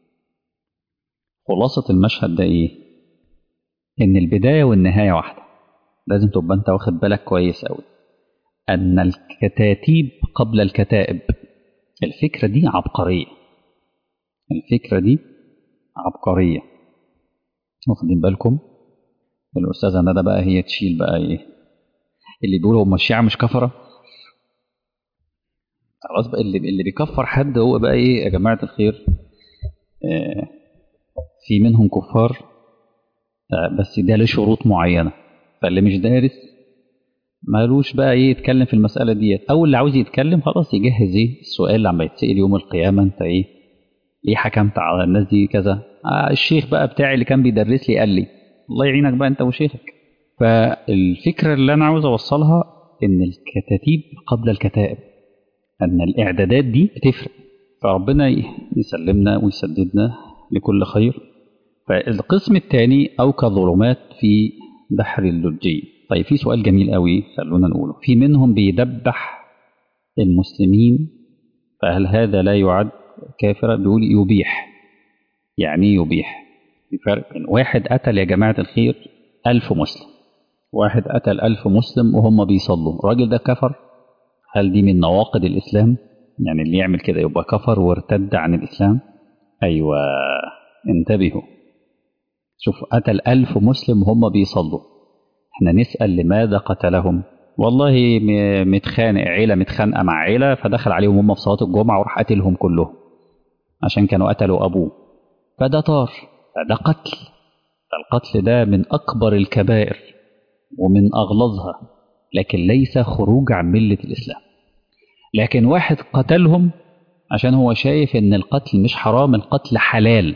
خلاصة المشهد ده ايه ان البداية والنهاية واحدة لازم تبقى انت واخد بالك كويس قوي ان الكتاتيب قبل الكتائب الفكرة دي عبقرية الفكرة دي عبقرية واخدين بالكم الأستاذة ندى بقى هي تشيل بقى ايه اللي بيقولوا هم الشيعة مش كفرة خلاص بقى اللي, اللي بيكفر حد هو بقى ايه يا جماعة الخير آه في منهم كفار آه بس ده له شروط معينة فاللي مش دارس مالوش بقى ايه يتكلم في المسألة ديت او اللي عاوز يتكلم خلاص يجهز ايه السؤال اللي عم يتسأل يوم القيامة انت ايه ليه حكمت على الناس دي كذا آه الشيخ بقى بتاعي اللي كان بيدرس لي قال لي الله يعينك بقى انت وشيخك فالفكرة اللي انا عاوز اوصلها ان الكتاتيب قبل الكتائب ان الاعدادات دي بتفرق فربنا يسلمنا ويسددنا لكل خير فالقسم الثاني او كظلمات في بحر اللجي طيب في سؤال جميل قوي خلونا نقوله في منهم بيدبح المسلمين فهل هذا لا يعد كافرا بيقول يبيح يعني إيه يبيح في فرق بين واحد قتل يا جماعة الخير ألف مسلم واحد قتل ألف مسلم وهم بيصلوا الراجل ده كفر هل دي من نواقض الإسلام يعني اللي يعمل كده يبقى كفر وارتد عن الإسلام أيوة انتبهوا شوف قتل ألف مسلم وهم بيصلوا احنا نسأل لماذا قتلهم والله م- متخانق عيلة متخانقة مع عيلة فدخل عليهم هم في صلاة الجمعة وراح قتلهم كلهم عشان كانوا قتلوا أبوه فده طار فده قتل فالقتل ده من أكبر الكبائر ومن أغلظها لكن ليس خروج عن ملة الإسلام لكن واحد قتلهم عشان هو شايف ان القتل مش حرام القتل حلال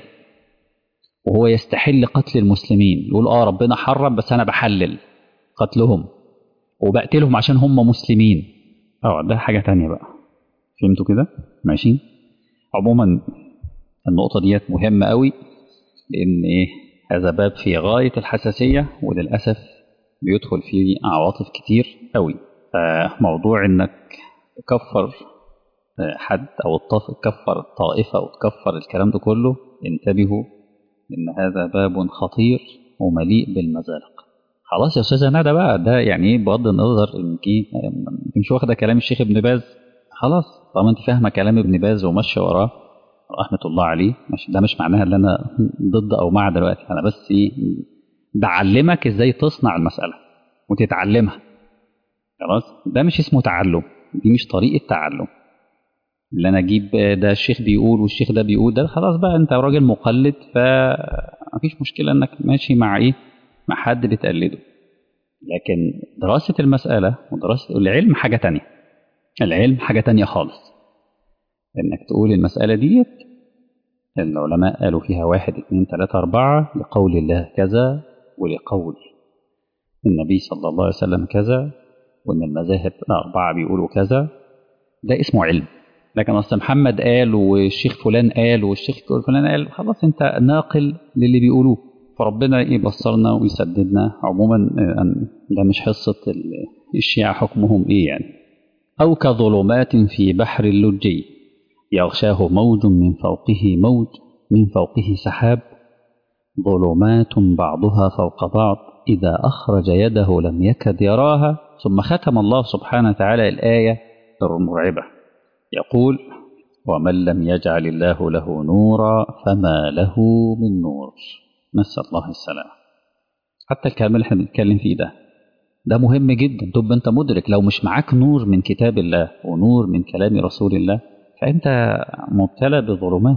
وهو يستحل قتل المسلمين يقول اه ربنا حرم بس انا بحلل قتلهم وبقتلهم عشان هم مسلمين اه ده حاجة تانية بقى فهمتوا كده ماشي عموما النقطة ديت مهمة قوي لان ايه هذا باب في غاية الحساسية وللأسف بيدخل فيه عواطف كتير قوي فموضوع انك تكفر حد او الطف تكفر الطائفة او تكفر الكلام ده كله انتبهوا ان هذا باب خطير ومليء بالمزالق خلاص يا استاذه ندى بقى ده يعني ايه بغض النظر انك انت مش واخده كلام الشيخ ابن باز خلاص طالما انت فاهمه كلام ابن باز وماشيه وراه رحمه الله عليه مش ده مش معناها ان انا ضد او مع دلوقتي انا بس ايه بعلمك ازاي تصنع المساله وتتعلمها خلاص ده مش اسمه تعلم دي مش طريقه تعلم اللي انا اجيب ده الشيخ بيقول والشيخ ده بيقول ده خلاص بقى انت راجل مقلد فمفيش مشكله انك ماشي مع ايه مع حد بتقلده لكن دراسه المساله ودراسه العلم حاجه تانية العلم حاجه تانية خالص انك تقول المساله ديت العلماء قالوا فيها واحد اثنين ثلاثة أربعة لقول الله كذا ولقول النبي صلى الله عليه وسلم كذا وإن المذاهب الأربعة بيقولوا كذا ده اسمه علم لكن أصل محمد قال والشيخ فلان قال والشيخ فلان قال خلاص أنت ناقل للي بيقولوه فربنا يبصرنا ويسددنا عموما ده مش حصة الشيعة حكمهم إيه يعني أو كظلمات في بحر اللجي يغشاه موج من فوقه موج من فوقه سحاب ظلمات بعضها فوق بعض إذا أخرج يده لم يكد يراها ثم ختم الله سبحانه وتعالى الآية المرعبة يقول ومن لم يجعل الله له نورا فما له من نور نسأل الله السلام حتى الكلام اللي احنا بنتكلم فيه ده ده مهم جدا تبقى انت مدرك لو مش معاك نور من كتاب الله ونور من كلام رسول الله فانت مبتلى بظلمات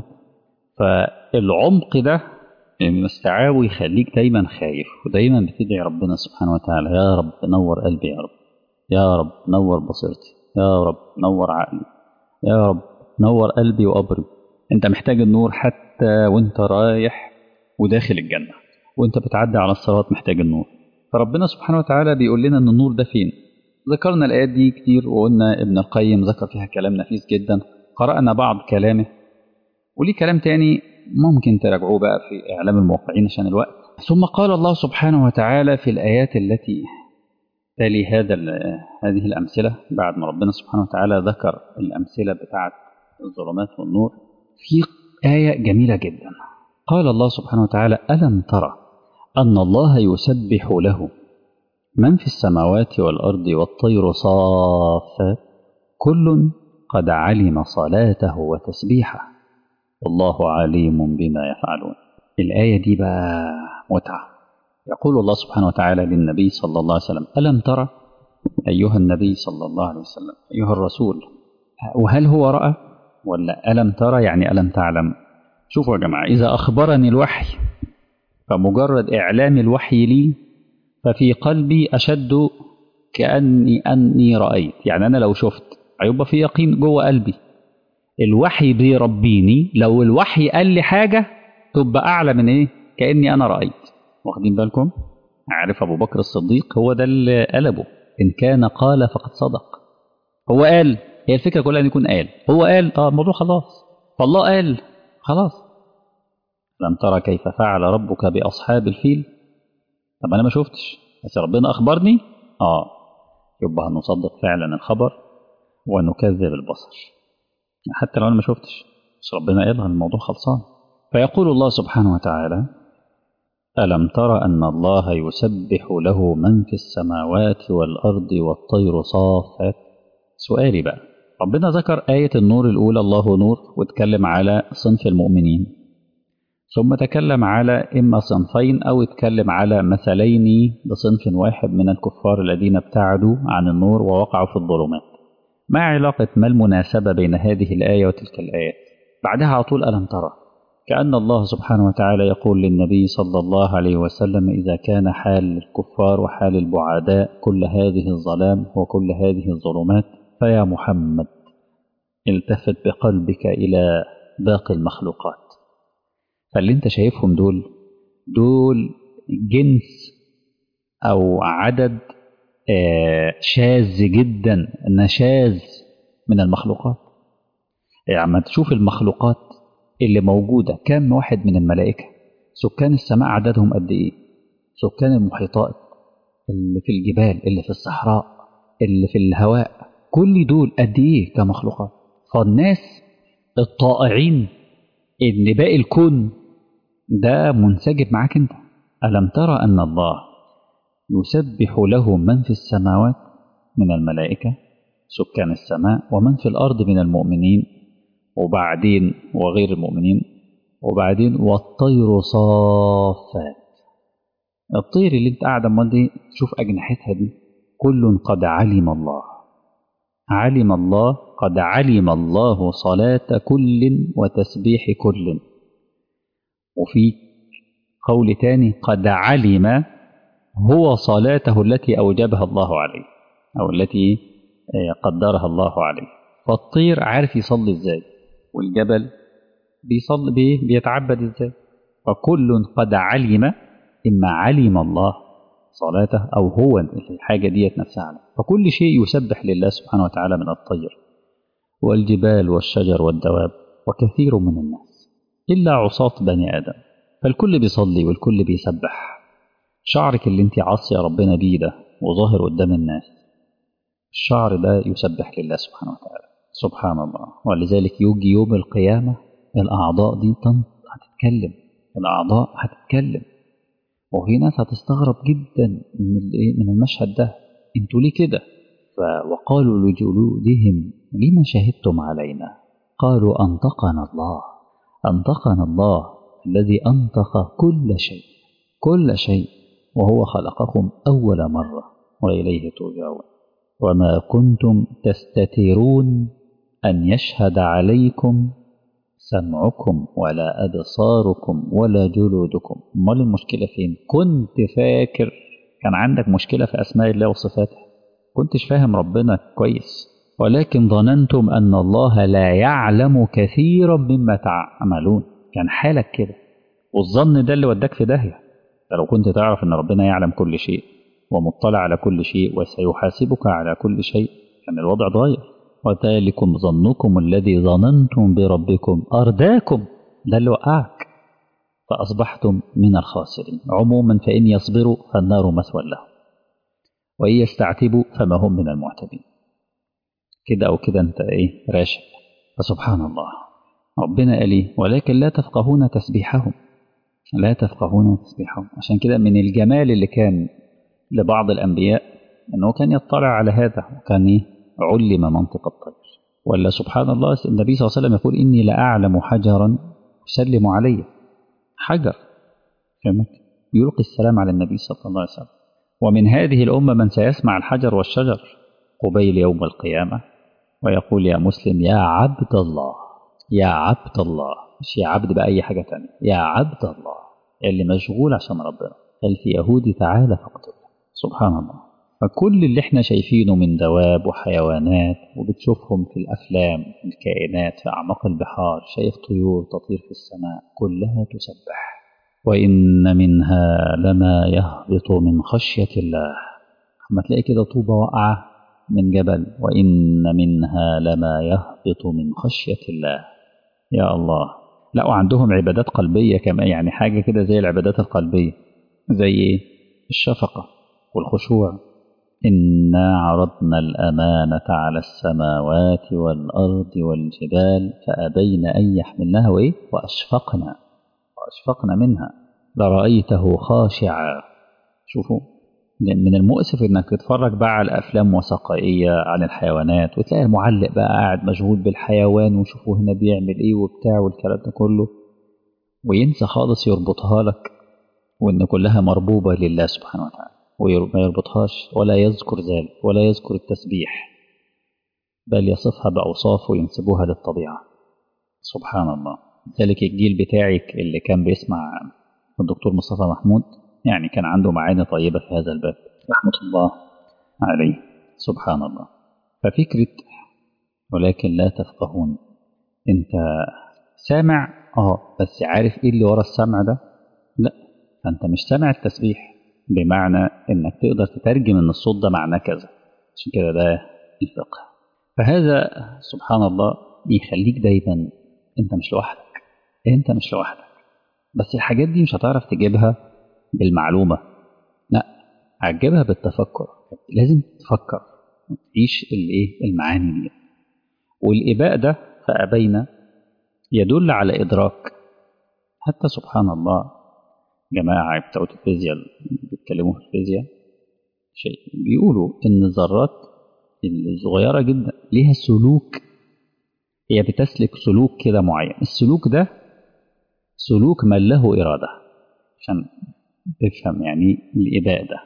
فالعمق ده المستعاوي يخليك دايما خايف ودايما بتدعي ربنا سبحانه وتعالى يا رب نور قلبي يا رب يا رب نور بصيرتي يا رب نور عقلي يا رب نور قلبي وقبري انت محتاج النور حتى وانت رايح وداخل الجنة وانت بتعدي على الصراط محتاج النور فربنا سبحانه وتعالى بيقول لنا ان النور ده فين ذكرنا الآيات دي كتير وقلنا ابن القيم ذكر فيها كلام نفيس جدا قرأنا بعض كلامه وليه كلام تاني ممكن تراجعوه بقى في إعلام الموقعين عشان الوقت ثم قال الله سبحانه وتعالى في الآيات التي تلي هذا هذه الأمثلة بعد ما ربنا سبحانه وتعالى ذكر الأمثلة بتاعة الظلمات والنور في آية جميلة جدا قال الله سبحانه وتعالى ألم ترى أن الله يسبح له من في السماوات والأرض والطير صافات كل قد علم صلاته وتسبيحه والله عليم بما يفعلون الآية دي بقى متعة يقول الله سبحانه وتعالى للنبي صلى الله عليه وسلم ألم ترى أيها النبي صلى الله عليه وسلم أيها الرسول وهل هو رأى ولا ألم ترى يعني ألم تعلم شوفوا يا جماعة إذا أخبرني الوحي فمجرد إعلام الوحي لي ففي قلبي أشد كأني أني رأيت يعني أنا لو شفت هيبقى في يقين جوه قلبي الوحي بيربيني لو الوحي قال لي حاجة تبقى أعلى من إيه كأني أنا رأيت واخدين بالكم عارف أبو بكر الصديق هو ده اللي قلبه إن كان قال فقد صدق هو قال هي الفكرة كلها أن يكون قال هو قال آه الموضوع خلاص فالله قال خلاص لم ترى كيف فعل ربك بأصحاب الفيل طب أنا ما شفتش بس ربنا أخبرني آه يبقى هنصدق فعلا الخبر ونكذب البصر حتى لو أنا ما شفتش بس ربنا قال الموضوع خلصان فيقول الله سبحانه وتعالى ألم تر أن الله يسبح له من في السماوات والأرض والطير صافات سؤالي بقى ربنا ذكر آية النور الأولى الله نور واتكلم على صنف المؤمنين ثم تكلم على إما صنفين أو اتكلم على مثلين لصنف واحد من الكفار الذين ابتعدوا عن النور ووقعوا في الظلمات ما علاقة ما المناسبة بين هذه الآية وتلك الآيات بعدها على طول ألم ترى كأن الله سبحانه وتعالى يقول للنبي صلى الله عليه وسلم إذا كان حال الكفار وحال البعداء كل هذه الظلام وكل هذه الظلمات فيا محمد التفت بقلبك إلى باقي المخلوقات فاللي انت شايفهم دول دول جنس أو عدد شاذ جدا نشاذ من المخلوقات يعني ما تشوف المخلوقات اللي موجودة كم واحد من الملائكة سكان السماء عددهم قد إيه سكان المحيطات اللي في الجبال اللي في الصحراء اللي في الهواء كل دول قد إيه كمخلوقات فالناس الطائعين إن باقي الكون ده منسجم معاك أنت ألم ترى أن الله يسبح له من في السماوات من الملائكة سكان السماء ومن في الأرض من المؤمنين وبعدين وغير المؤمنين وبعدين والطير صافات الطير اللي انت قاعد امال دي تشوف اجنحتها دي كل قد علم الله علم الله قد علم الله صلاة كل وتسبيح كل وفي قول تاني قد علم هو صلاته التي أوجبها الله عليه أو التي قدرها الله عليه فالطير عارف يصلي ازاي والجبل بيصلي بيه بيتعبد ازاي فكل قد علم إما علم الله صلاته أو هو الحاجة ديت نفسها عليه فكل شيء يسبح لله سبحانه وتعالى من الطير والجبال والشجر والدواب وكثير من الناس إلا عصاة بني آدم فالكل بيصلي والكل بيسبح شعرك اللي انت عاصية ربنا بيه ده وظاهر قدام الناس الشعر ده يسبح لله سبحانه وتعالى سبحان الله ولذلك يجي يوم القيامة الأعضاء دي هتتكلم الأعضاء هتتكلم وفي ناس هتستغرب جدا من من المشهد ده انتوا ليه كده وقالوا لجلودهم لما شهدتم علينا قالوا أنطقنا الله أنطقنا الله الذي أنطق كل شيء كل شيء وهو خلقكم أول مرة وإليه ترجعون وما كنتم تستترون أن يشهد عليكم سمعكم ولا أبصاركم ولا جلودكم امال المشكلة فين كنت فاكر كان عندك مشكلة في أسماء الله وصفاته كنتش فاهم ربنا كويس ولكن ظننتم أن الله لا يعلم كثيرا مما تعملون كان حالك كده والظن ده اللي وداك في داهية لو كنت تعرف أن ربنا يعلم كل شيء ومطلع على كل شيء وسيحاسبك على كل شيء كان الوضع ضايع وذلكم ظنكم الذي ظننتم بربكم أرداكم ده اللي وقعك فأصبحتم من الخاسرين عموما فإن يصبروا فالنار مثوى لهم وإن يستعتبوا فما هم من المعتبين كده أو كده أنت إيه راشد فسبحان الله ربنا قال إيه ولكن لا تفقهون تسبيحهم لا تفقهون تسبيحهم عشان كده من الجمال اللي كان لبعض الأنبياء أنه كان يطلع على هذا وكان إيه علم منطق الطير ولا سبحان الله النبي صلى الله عليه وسلم يقول إني لأعلم حجرا يسلم علي حجر فهمت يلقي السلام على النبي صلى الله عليه وسلم ومن هذه الأمة من سيسمع الحجر والشجر قبيل يوم القيامة ويقول يا مسلم يا عبد الله يا عبد الله مش يا عبد بأي حاجة تانية يا عبد الله اللي مشغول عشان ربنا قال في يهودي تعالى فاقتل سبحان الله فكل اللي احنا شايفينه من دواب وحيوانات وبتشوفهم في الأفلام في الكائنات في أعماق البحار شايف طيور تطير في السماء كلها تسبح وإن منها لما يهبط من خشية الله لما تلاقي كده طوبة واقعة من جبل وإن منها لما يهبط من خشية الله يا الله لا وعندهم عبادات قلبية كمان يعني حاجة كده زي العبادات القلبية زي ايه الشفقة والخشوع إنا عرضنا الأمانة على السماوات والأرض والجبال فأبين أن يحملنها وإيه وأشفقنا وأشفقنا منها لرأيته خاشعا شوفوا من المؤسف انك تتفرج بقى على افلام وثائقيه عن الحيوانات وتلاقي المعلق بقى قاعد مشغول بالحيوان وشوفوا هنا بيعمل ايه وبتاع والكلام ده كله وينسى خالص يربطها لك وان كلها مربوبه لله سبحانه وتعالى وما يربطهاش ولا يذكر ذلك ولا يذكر التسبيح بل يصفها باوصاف وينسبوها للطبيعه سبحان الله ذلك الجيل بتاعك اللي كان بيسمع الدكتور مصطفى محمود يعني كان عنده معاني طيبة في هذا الباب رحمة الله عليه سبحان الله ففكرة ولكن لا تفقهون انت سامع اه بس عارف ايه اللي ورا السمع ده لا فانت مش سامع التسبيح بمعنى انك تقدر تترجم ان الصوت ده معناه كذا عشان كده ده الفقه فهذا سبحان الله يخليك دايما انت مش لوحدك انت مش لوحدك بس الحاجات دي مش هتعرف تجيبها بالمعلومة لا هتجيبها بالتفكر لازم تفكر وتعيش الايه المعاني دي والإباء ده فأبينا يدل على إدراك حتى سبحان الله جماعة بتوع الفيزياء بيتكلموا في الفيزياء شيء بيقولوا إن الذرات الصغيرة جدا ليها سلوك هي بتسلك سلوك كده معين السلوك ده سلوك من له إرادة عشان تفهم يعني الإباء ده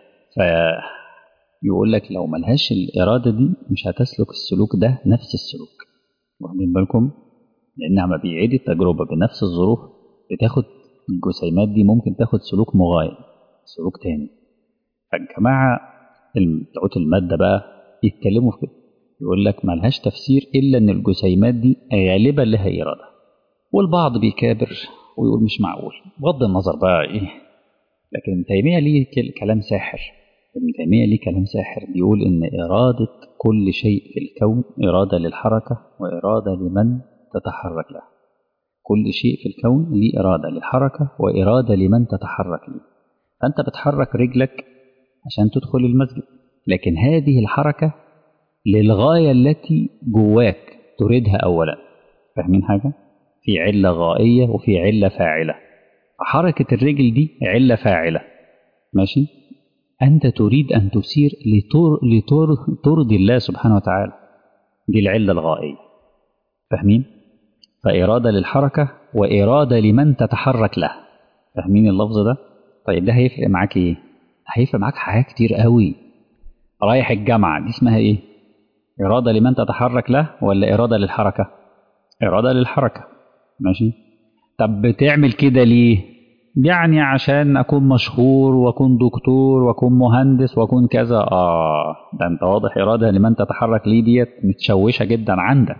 فيقول لك لو ملهاش الإرادة دي مش هتسلك السلوك ده نفس السلوك واخدين بالكم لأن عم بيعيد التجربة بنفس الظروف بتاخد الجسيمات دي ممكن تاخد سلوك مغاير سلوك تاني فالجماعة بتوع المادة بقى يتكلموا في كده يقول لك ملهاش تفسير إلا إن الجسيمات دي غالبا لها إرادة والبعض بيكابر ويقول مش معقول بغض النظر بقى إيه لكن ابن تيمية ليه كلام ساحر ابن تيمية ليه كلام ساحر بيقول إن إرادة كل شيء في الكون إرادة للحركة وإرادة لمن تتحرك له كل شيء في الكون ليه إرادة للحركة وإرادة لمن تتحرك له فأنت بتحرك رجلك عشان تدخل المسجد لكن هذه الحركة للغاية التي جواك تريدها أولا فاهمين حاجة؟ في علة غائية وفي علة فاعلة حركة الرجل دي علة فاعلة ماشي؟ أنت تريد أن تسير لتر... لتر... ترضي الله سبحانه وتعالى دي العلة الغائية فاهمين؟ فإرادة للحركة وإرادة لمن تتحرك له فاهمين اللفظ ده؟ طيب ده هيفرق معاك إيه؟ هيفرق معاك حاجات كتير قوي رايح الجامعة دي اسمها إيه؟ إرادة لمن تتحرك له ولا إرادة للحركة؟ إرادة للحركة ماشي؟ طب بتعمل كده ليه؟ يعني عشان أكون مشهور وأكون دكتور وأكون مهندس وأكون كذا آه ده أنت واضح إرادة لمن تتحرك ليه ديت متشوشة جدا عندك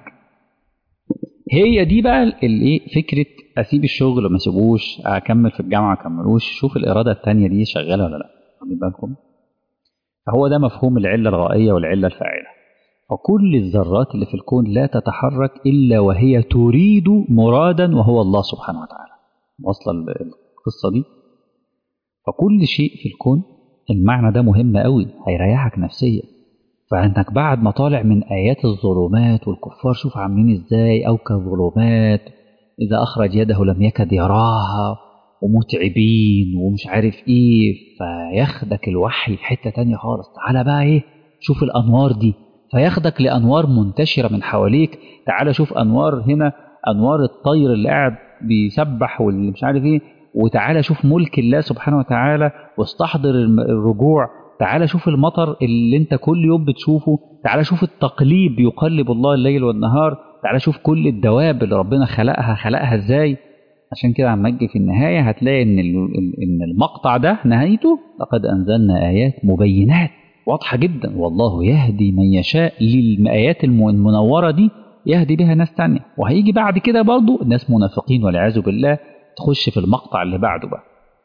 هي دي بقى الايه فكره اسيب الشغل وما اسيبوش اكمل في الجامعه ما اكملوش شوف الاراده الثانيه دي شغاله ولا لا واخدين بالكم فهو ده مفهوم العله الغائيه والعله الفاعله فكل الذرات اللي في الكون لا تتحرك الا وهي تريد مرادا وهو الله سبحانه وتعالى واصله القصه دي فكل شيء في الكون المعنى ده مهم قوي هيريحك نفسيا فانك بعد ما طالع من ايات الظلمات والكفار شوف عاملين ازاي او كظلمات اذا اخرج يده لم يكد يراها ومتعبين ومش عارف ايه فياخدك الوحي في حته تانية خالص تعالى بقى ايه شوف الانوار دي فياخدك لانوار منتشره من حواليك تعالى شوف انوار هنا انوار الطير اللي قاعد بيسبح واللي مش عارف ايه وتعالى شوف ملك الله سبحانه وتعالى واستحضر الرجوع تعالى شوف المطر اللي انت كل يوم بتشوفه تعالى شوف التقليب يقلب الله الليل والنهار تعالى شوف كل الدواب اللي ربنا خلقها خلقها ازاي عشان كده عم اجي في النهاية هتلاقي ان ان المقطع ده نهايته لقد انزلنا ايات مبينات واضحة جدا والله يهدي من يشاء للآيات المنورة دي يهدي بها ناس تانية وهيجي بعد كده برضو ناس منافقين والعياذ بالله تخش في المقطع اللي بعده بقى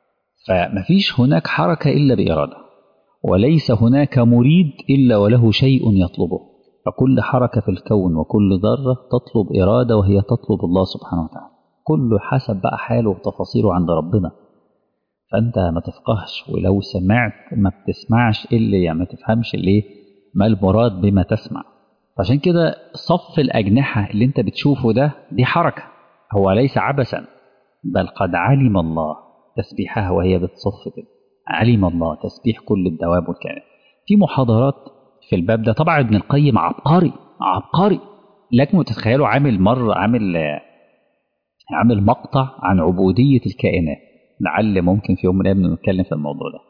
فمفيش هناك حركة إلا بإرادة وليس هناك مريد إلا وله شيء يطلبه فكل حركة في الكون وكل ذرة تطلب إرادة وهي تطلب الله سبحانه وتعالى كله حسب بقى حاله وتفاصيله عند ربنا فأنت ما تفقهش ولو سمعت ما بتسمعش اللي يعني ما تفهمش ليه ما المراد بما تسمع فعشان كده صف الأجنحة اللي انت بتشوفه ده دي حركة هو ليس عبثا بل قد علم الله تسبيحها وهي بتصف كده علم الله تسبيح كل الدواب والكائنات في محاضرات في الباب ده طبعا ابن القيم عبقري عبقري لكن تتخيلوا عامل مرة عامل عامل مقطع عن عبودية الكائنات لعل ممكن في يوم من الأيام نتكلم في الموضوع ده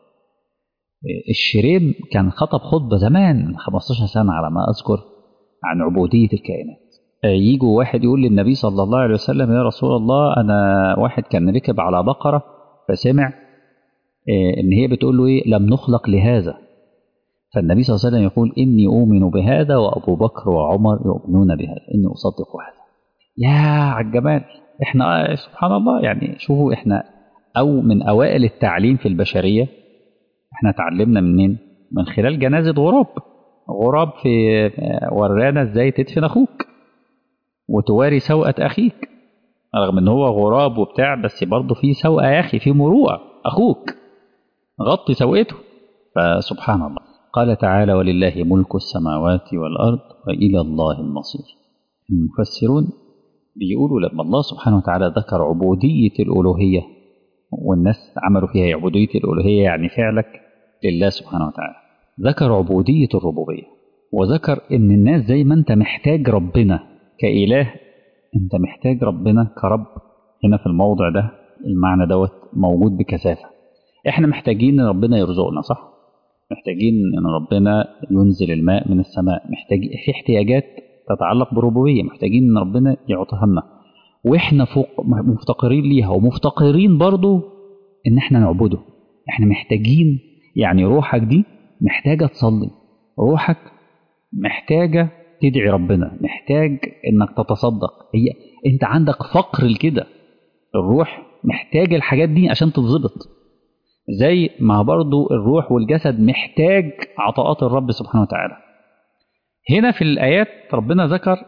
الشريم كان خطب خطبة زمان من 15 سنة على ما أذكر عن عبودية الكائنات يجوا واحد يقول للنبي صلى الله عليه وسلم يا رسول الله أنا واحد كان ركب على بقرة فسمع ان هي بتقول له ايه لم نخلق لهذا فالنبي صلى الله عليه وسلم يقول اني اؤمن بهذا وابو بكر وعمر يؤمنون بهذا اني اصدق هذا يا على الجمال احنا سبحان الله يعني شوفوا احنا او من اوائل التعليم في البشريه احنا اتعلمنا منين من خلال جنازه غراب غراب في ورانا ازاي تدفن اخوك وتواري سوءة اخيك رغم ان هو غراب وبتاع بس برضه في سوءة يا اخي في مروءه اخوك غطي سوءته فسبحان الله قال تعالى ولله ملك السماوات والأرض وإلى الله المصير المفسرون بيقولوا لما الله سبحانه وتعالى ذكر عبودية الألوهية والناس عملوا فيها عبودية الألوهية يعني فعلك لله سبحانه وتعالى ذكر عبودية الربوبية وذكر إن الناس زي ما أنت محتاج ربنا كإله أنت محتاج ربنا كرب هنا في الموضع ده المعنى دوت موجود بكثافة احنا محتاجين ان ربنا يرزقنا صح محتاجين ان ربنا ينزل الماء من السماء محتاج في احتياجات تتعلق بالربوبيه محتاجين ان ربنا يعطيها لنا واحنا فوق مفتقرين ليها ومفتقرين برضو ان احنا نعبده احنا محتاجين يعني روحك دي محتاجه تصلي روحك محتاجه تدعي ربنا محتاج انك تتصدق هي انت عندك فقر لكده الروح محتاجه الحاجات دي عشان تتظبط زي ما برضو الروح والجسد محتاج عطاءات الرب سبحانه وتعالى هنا في الآيات ربنا ذكر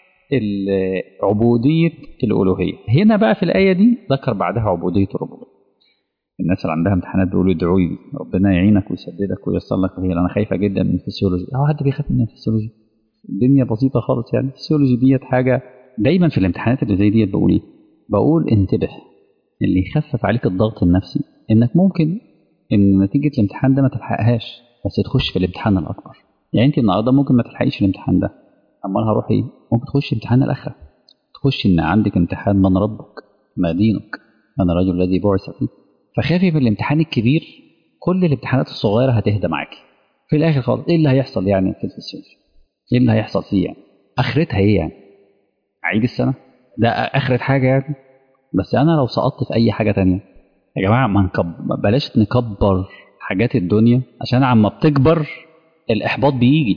عبودية الألوهية هنا بقى في الآية دي ذكر بعدها عبودية الربوبية الناس اللي عندها امتحانات بيقولوا ادعوا لي ربنا يعينك ويسددك وييسر لك خير انا خايفه جدا من الفسيولوجي اه حد بيخاف من الفسيولوجي الدنيا بسيطه خالص يعني الفسيولوجي ديت حاجه دايما في الامتحانات اللي زي ديت بقول ايه بقول انتبه اللي يخفف عليك الضغط النفسي انك ممكن ان نتيجه الامتحان ده ما تلحقهاش بس تخش في الامتحان الاكبر يعني انت النهارده ممكن ما تلحقيش الامتحان ده امال هروح ايه ممكن تخش امتحان الاخره تخش ان عندك امتحان من ربك ما دينك انا الرجل الذي بعث فيه فخافي من الامتحان الكبير كل الامتحانات الصغيره هتهدى معاكي في الاخر خالص ايه اللي هيحصل يعني في الفسيولوجي ايه اللي هيحصل فيه يعني اخرتها ايه يعني عيد السنه ده اخرة حاجه يعني بس انا لو سقطت في اي حاجه تانية يا جماعه ما نكب... بلاش نكبر حاجات الدنيا عشان عما بتكبر الاحباط بيجي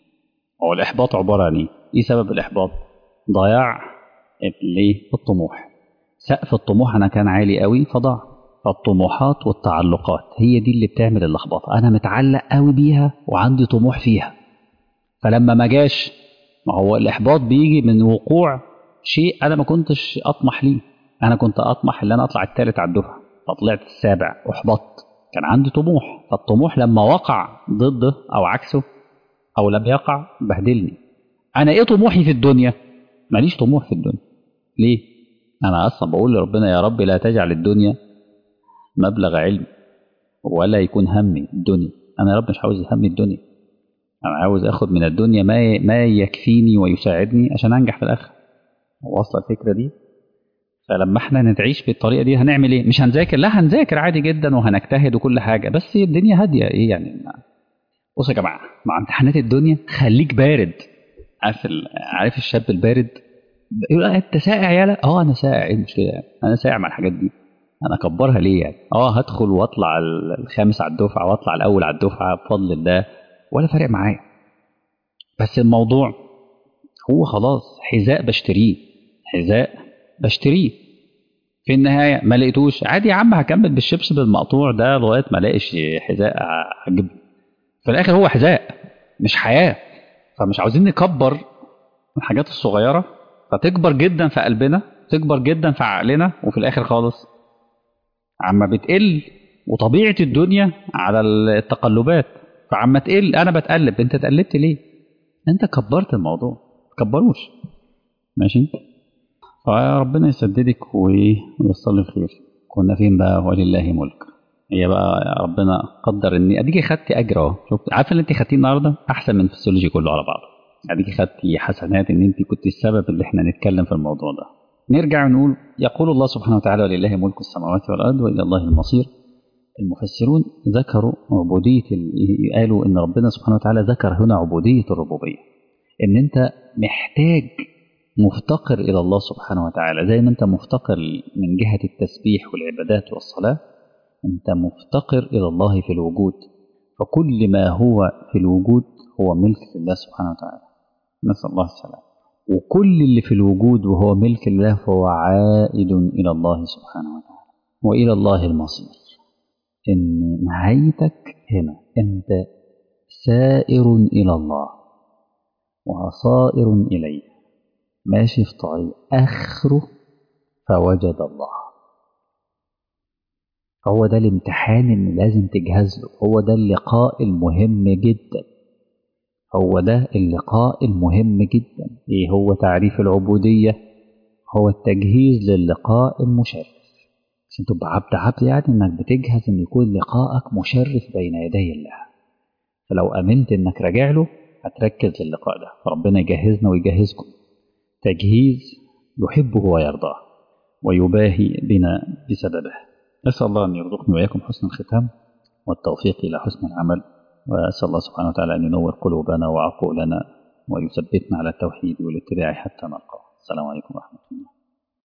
هو الاحباط عباره عن ايه ايه سبب الاحباط ضياع الايه الطموح سقف الطموح انا كان عالي قوي فضاع فالطموحات والتعلقات هي دي اللي بتعمل اللخبطه انا متعلق قوي بيها وعندي طموح فيها فلما ما جاش ما هو الاحباط بيجي من وقوع شيء انا ما كنتش اطمح ليه انا كنت اطمح ان انا اطلع الثالث على الدفعه فطلعت السابع احبطت كان عندي طموح فالطموح لما وقع ضده او عكسه او لم يقع بهدلني انا ايه طموحي في الدنيا ماليش طموح في الدنيا ليه انا اصلا بقول لربنا يا رب لا تجعل الدنيا مبلغ علم ولا يكون همي الدنيا انا يا رب مش عاوز همي الدنيا انا عاوز اخد من الدنيا ما ما يكفيني ويساعدني عشان انجح في الاخر واصله الفكره دي فلما احنا نتعيش بالطريقه دي هنعمل ايه مش هنذاكر لا هنذاكر عادي جدا وهنجتهد وكل حاجه بس الدنيا هاديه ايه يعني بص يا جماعه مع امتحانات الدنيا خليك بارد عارف عارف الشاب البارد يقول انت ساقع يالا اه انا ساقع ايه المشكله يعني انا ساقع مع الحاجات دي انا اكبرها ليه يعني اه هدخل واطلع الخامس على الدفعه واطلع الاول على الدفعه بفضل الله ولا فارق معايا بس الموضوع هو خلاص حذاء بشتريه حذاء بشتريه في النهايه ما لقيتوش عادي يا عم هكمل بالشبشب المقطوع ده لغايه ما الاقيش حذاء هجيب في الاخر هو حذاء مش حياه فمش عاوزين نكبر الحاجات الصغيره فتكبر جدا في قلبنا تكبر جدا في عقلنا وفي الاخر خالص عما بتقل وطبيعه الدنيا على التقلبات فعما تقل انا بتقلب انت اتقلبت ليه انت كبرت الموضوع كبروش ماشي فربنا يسددك ويوصل لي الخير كنا فين بقى ولله ملك هي بقى ربنا قدر اني اديكي خدتي اجر اهو شفت عارفه اللي انت خدتيه النهارده احسن من الفسيولوجي كله على بعضه اديكي خدتي حسنات ان انت كنت السبب اللي احنا نتكلم في الموضوع ده نرجع نقول يقول الله سبحانه وتعالى ولله ملك السماوات والارض والى الله المصير المفسرون ذكروا عبودية قالوا إن ربنا سبحانه وتعالى ذكر هنا عبودية الربوبية إن أنت محتاج مفتقر إلى الله سبحانه وتعالى زي ما أنت مفتقر من جهة التسبيح والعبادات والصلاة أنت مفتقر إلى الله في الوجود فكل ما هو في الوجود هو ملك لله سبحانه وتعالى نسأل الله السلام وكل اللي في الوجود وهو ملك الله فهو عائد إلى الله سبحانه وتعالى وإلى الله المصير إن نهايتك هنا أنت سائر إلى الله وصائر إليه ماشي في طريق آخره فوجد الله هو ده الامتحان اللي لازم تجهز له هو ده اللقاء المهم جدا هو ده اللقاء المهم جدا ايه هو تعريف العبودية هو التجهيز للقاء المشرف عشان تبقى عبد عبد يعني انك بتجهز ان يكون لقائك مشرف بين يدي الله فلو امنت انك راجع له هتركز للقاء ده فربنا يجهزنا ويجهزكم تجهيز يحبه ويرضاه ويباهي بنا بسببه نسأل الله أن يرزقني وإياكم حسن الختام والتوفيق إلى حسن العمل وأسأل الله سبحانه وتعالى أن ينور قلوبنا وعقولنا ويثبتنا على التوحيد والاتباع حتى نلقاه السلام عليكم ورحمة الله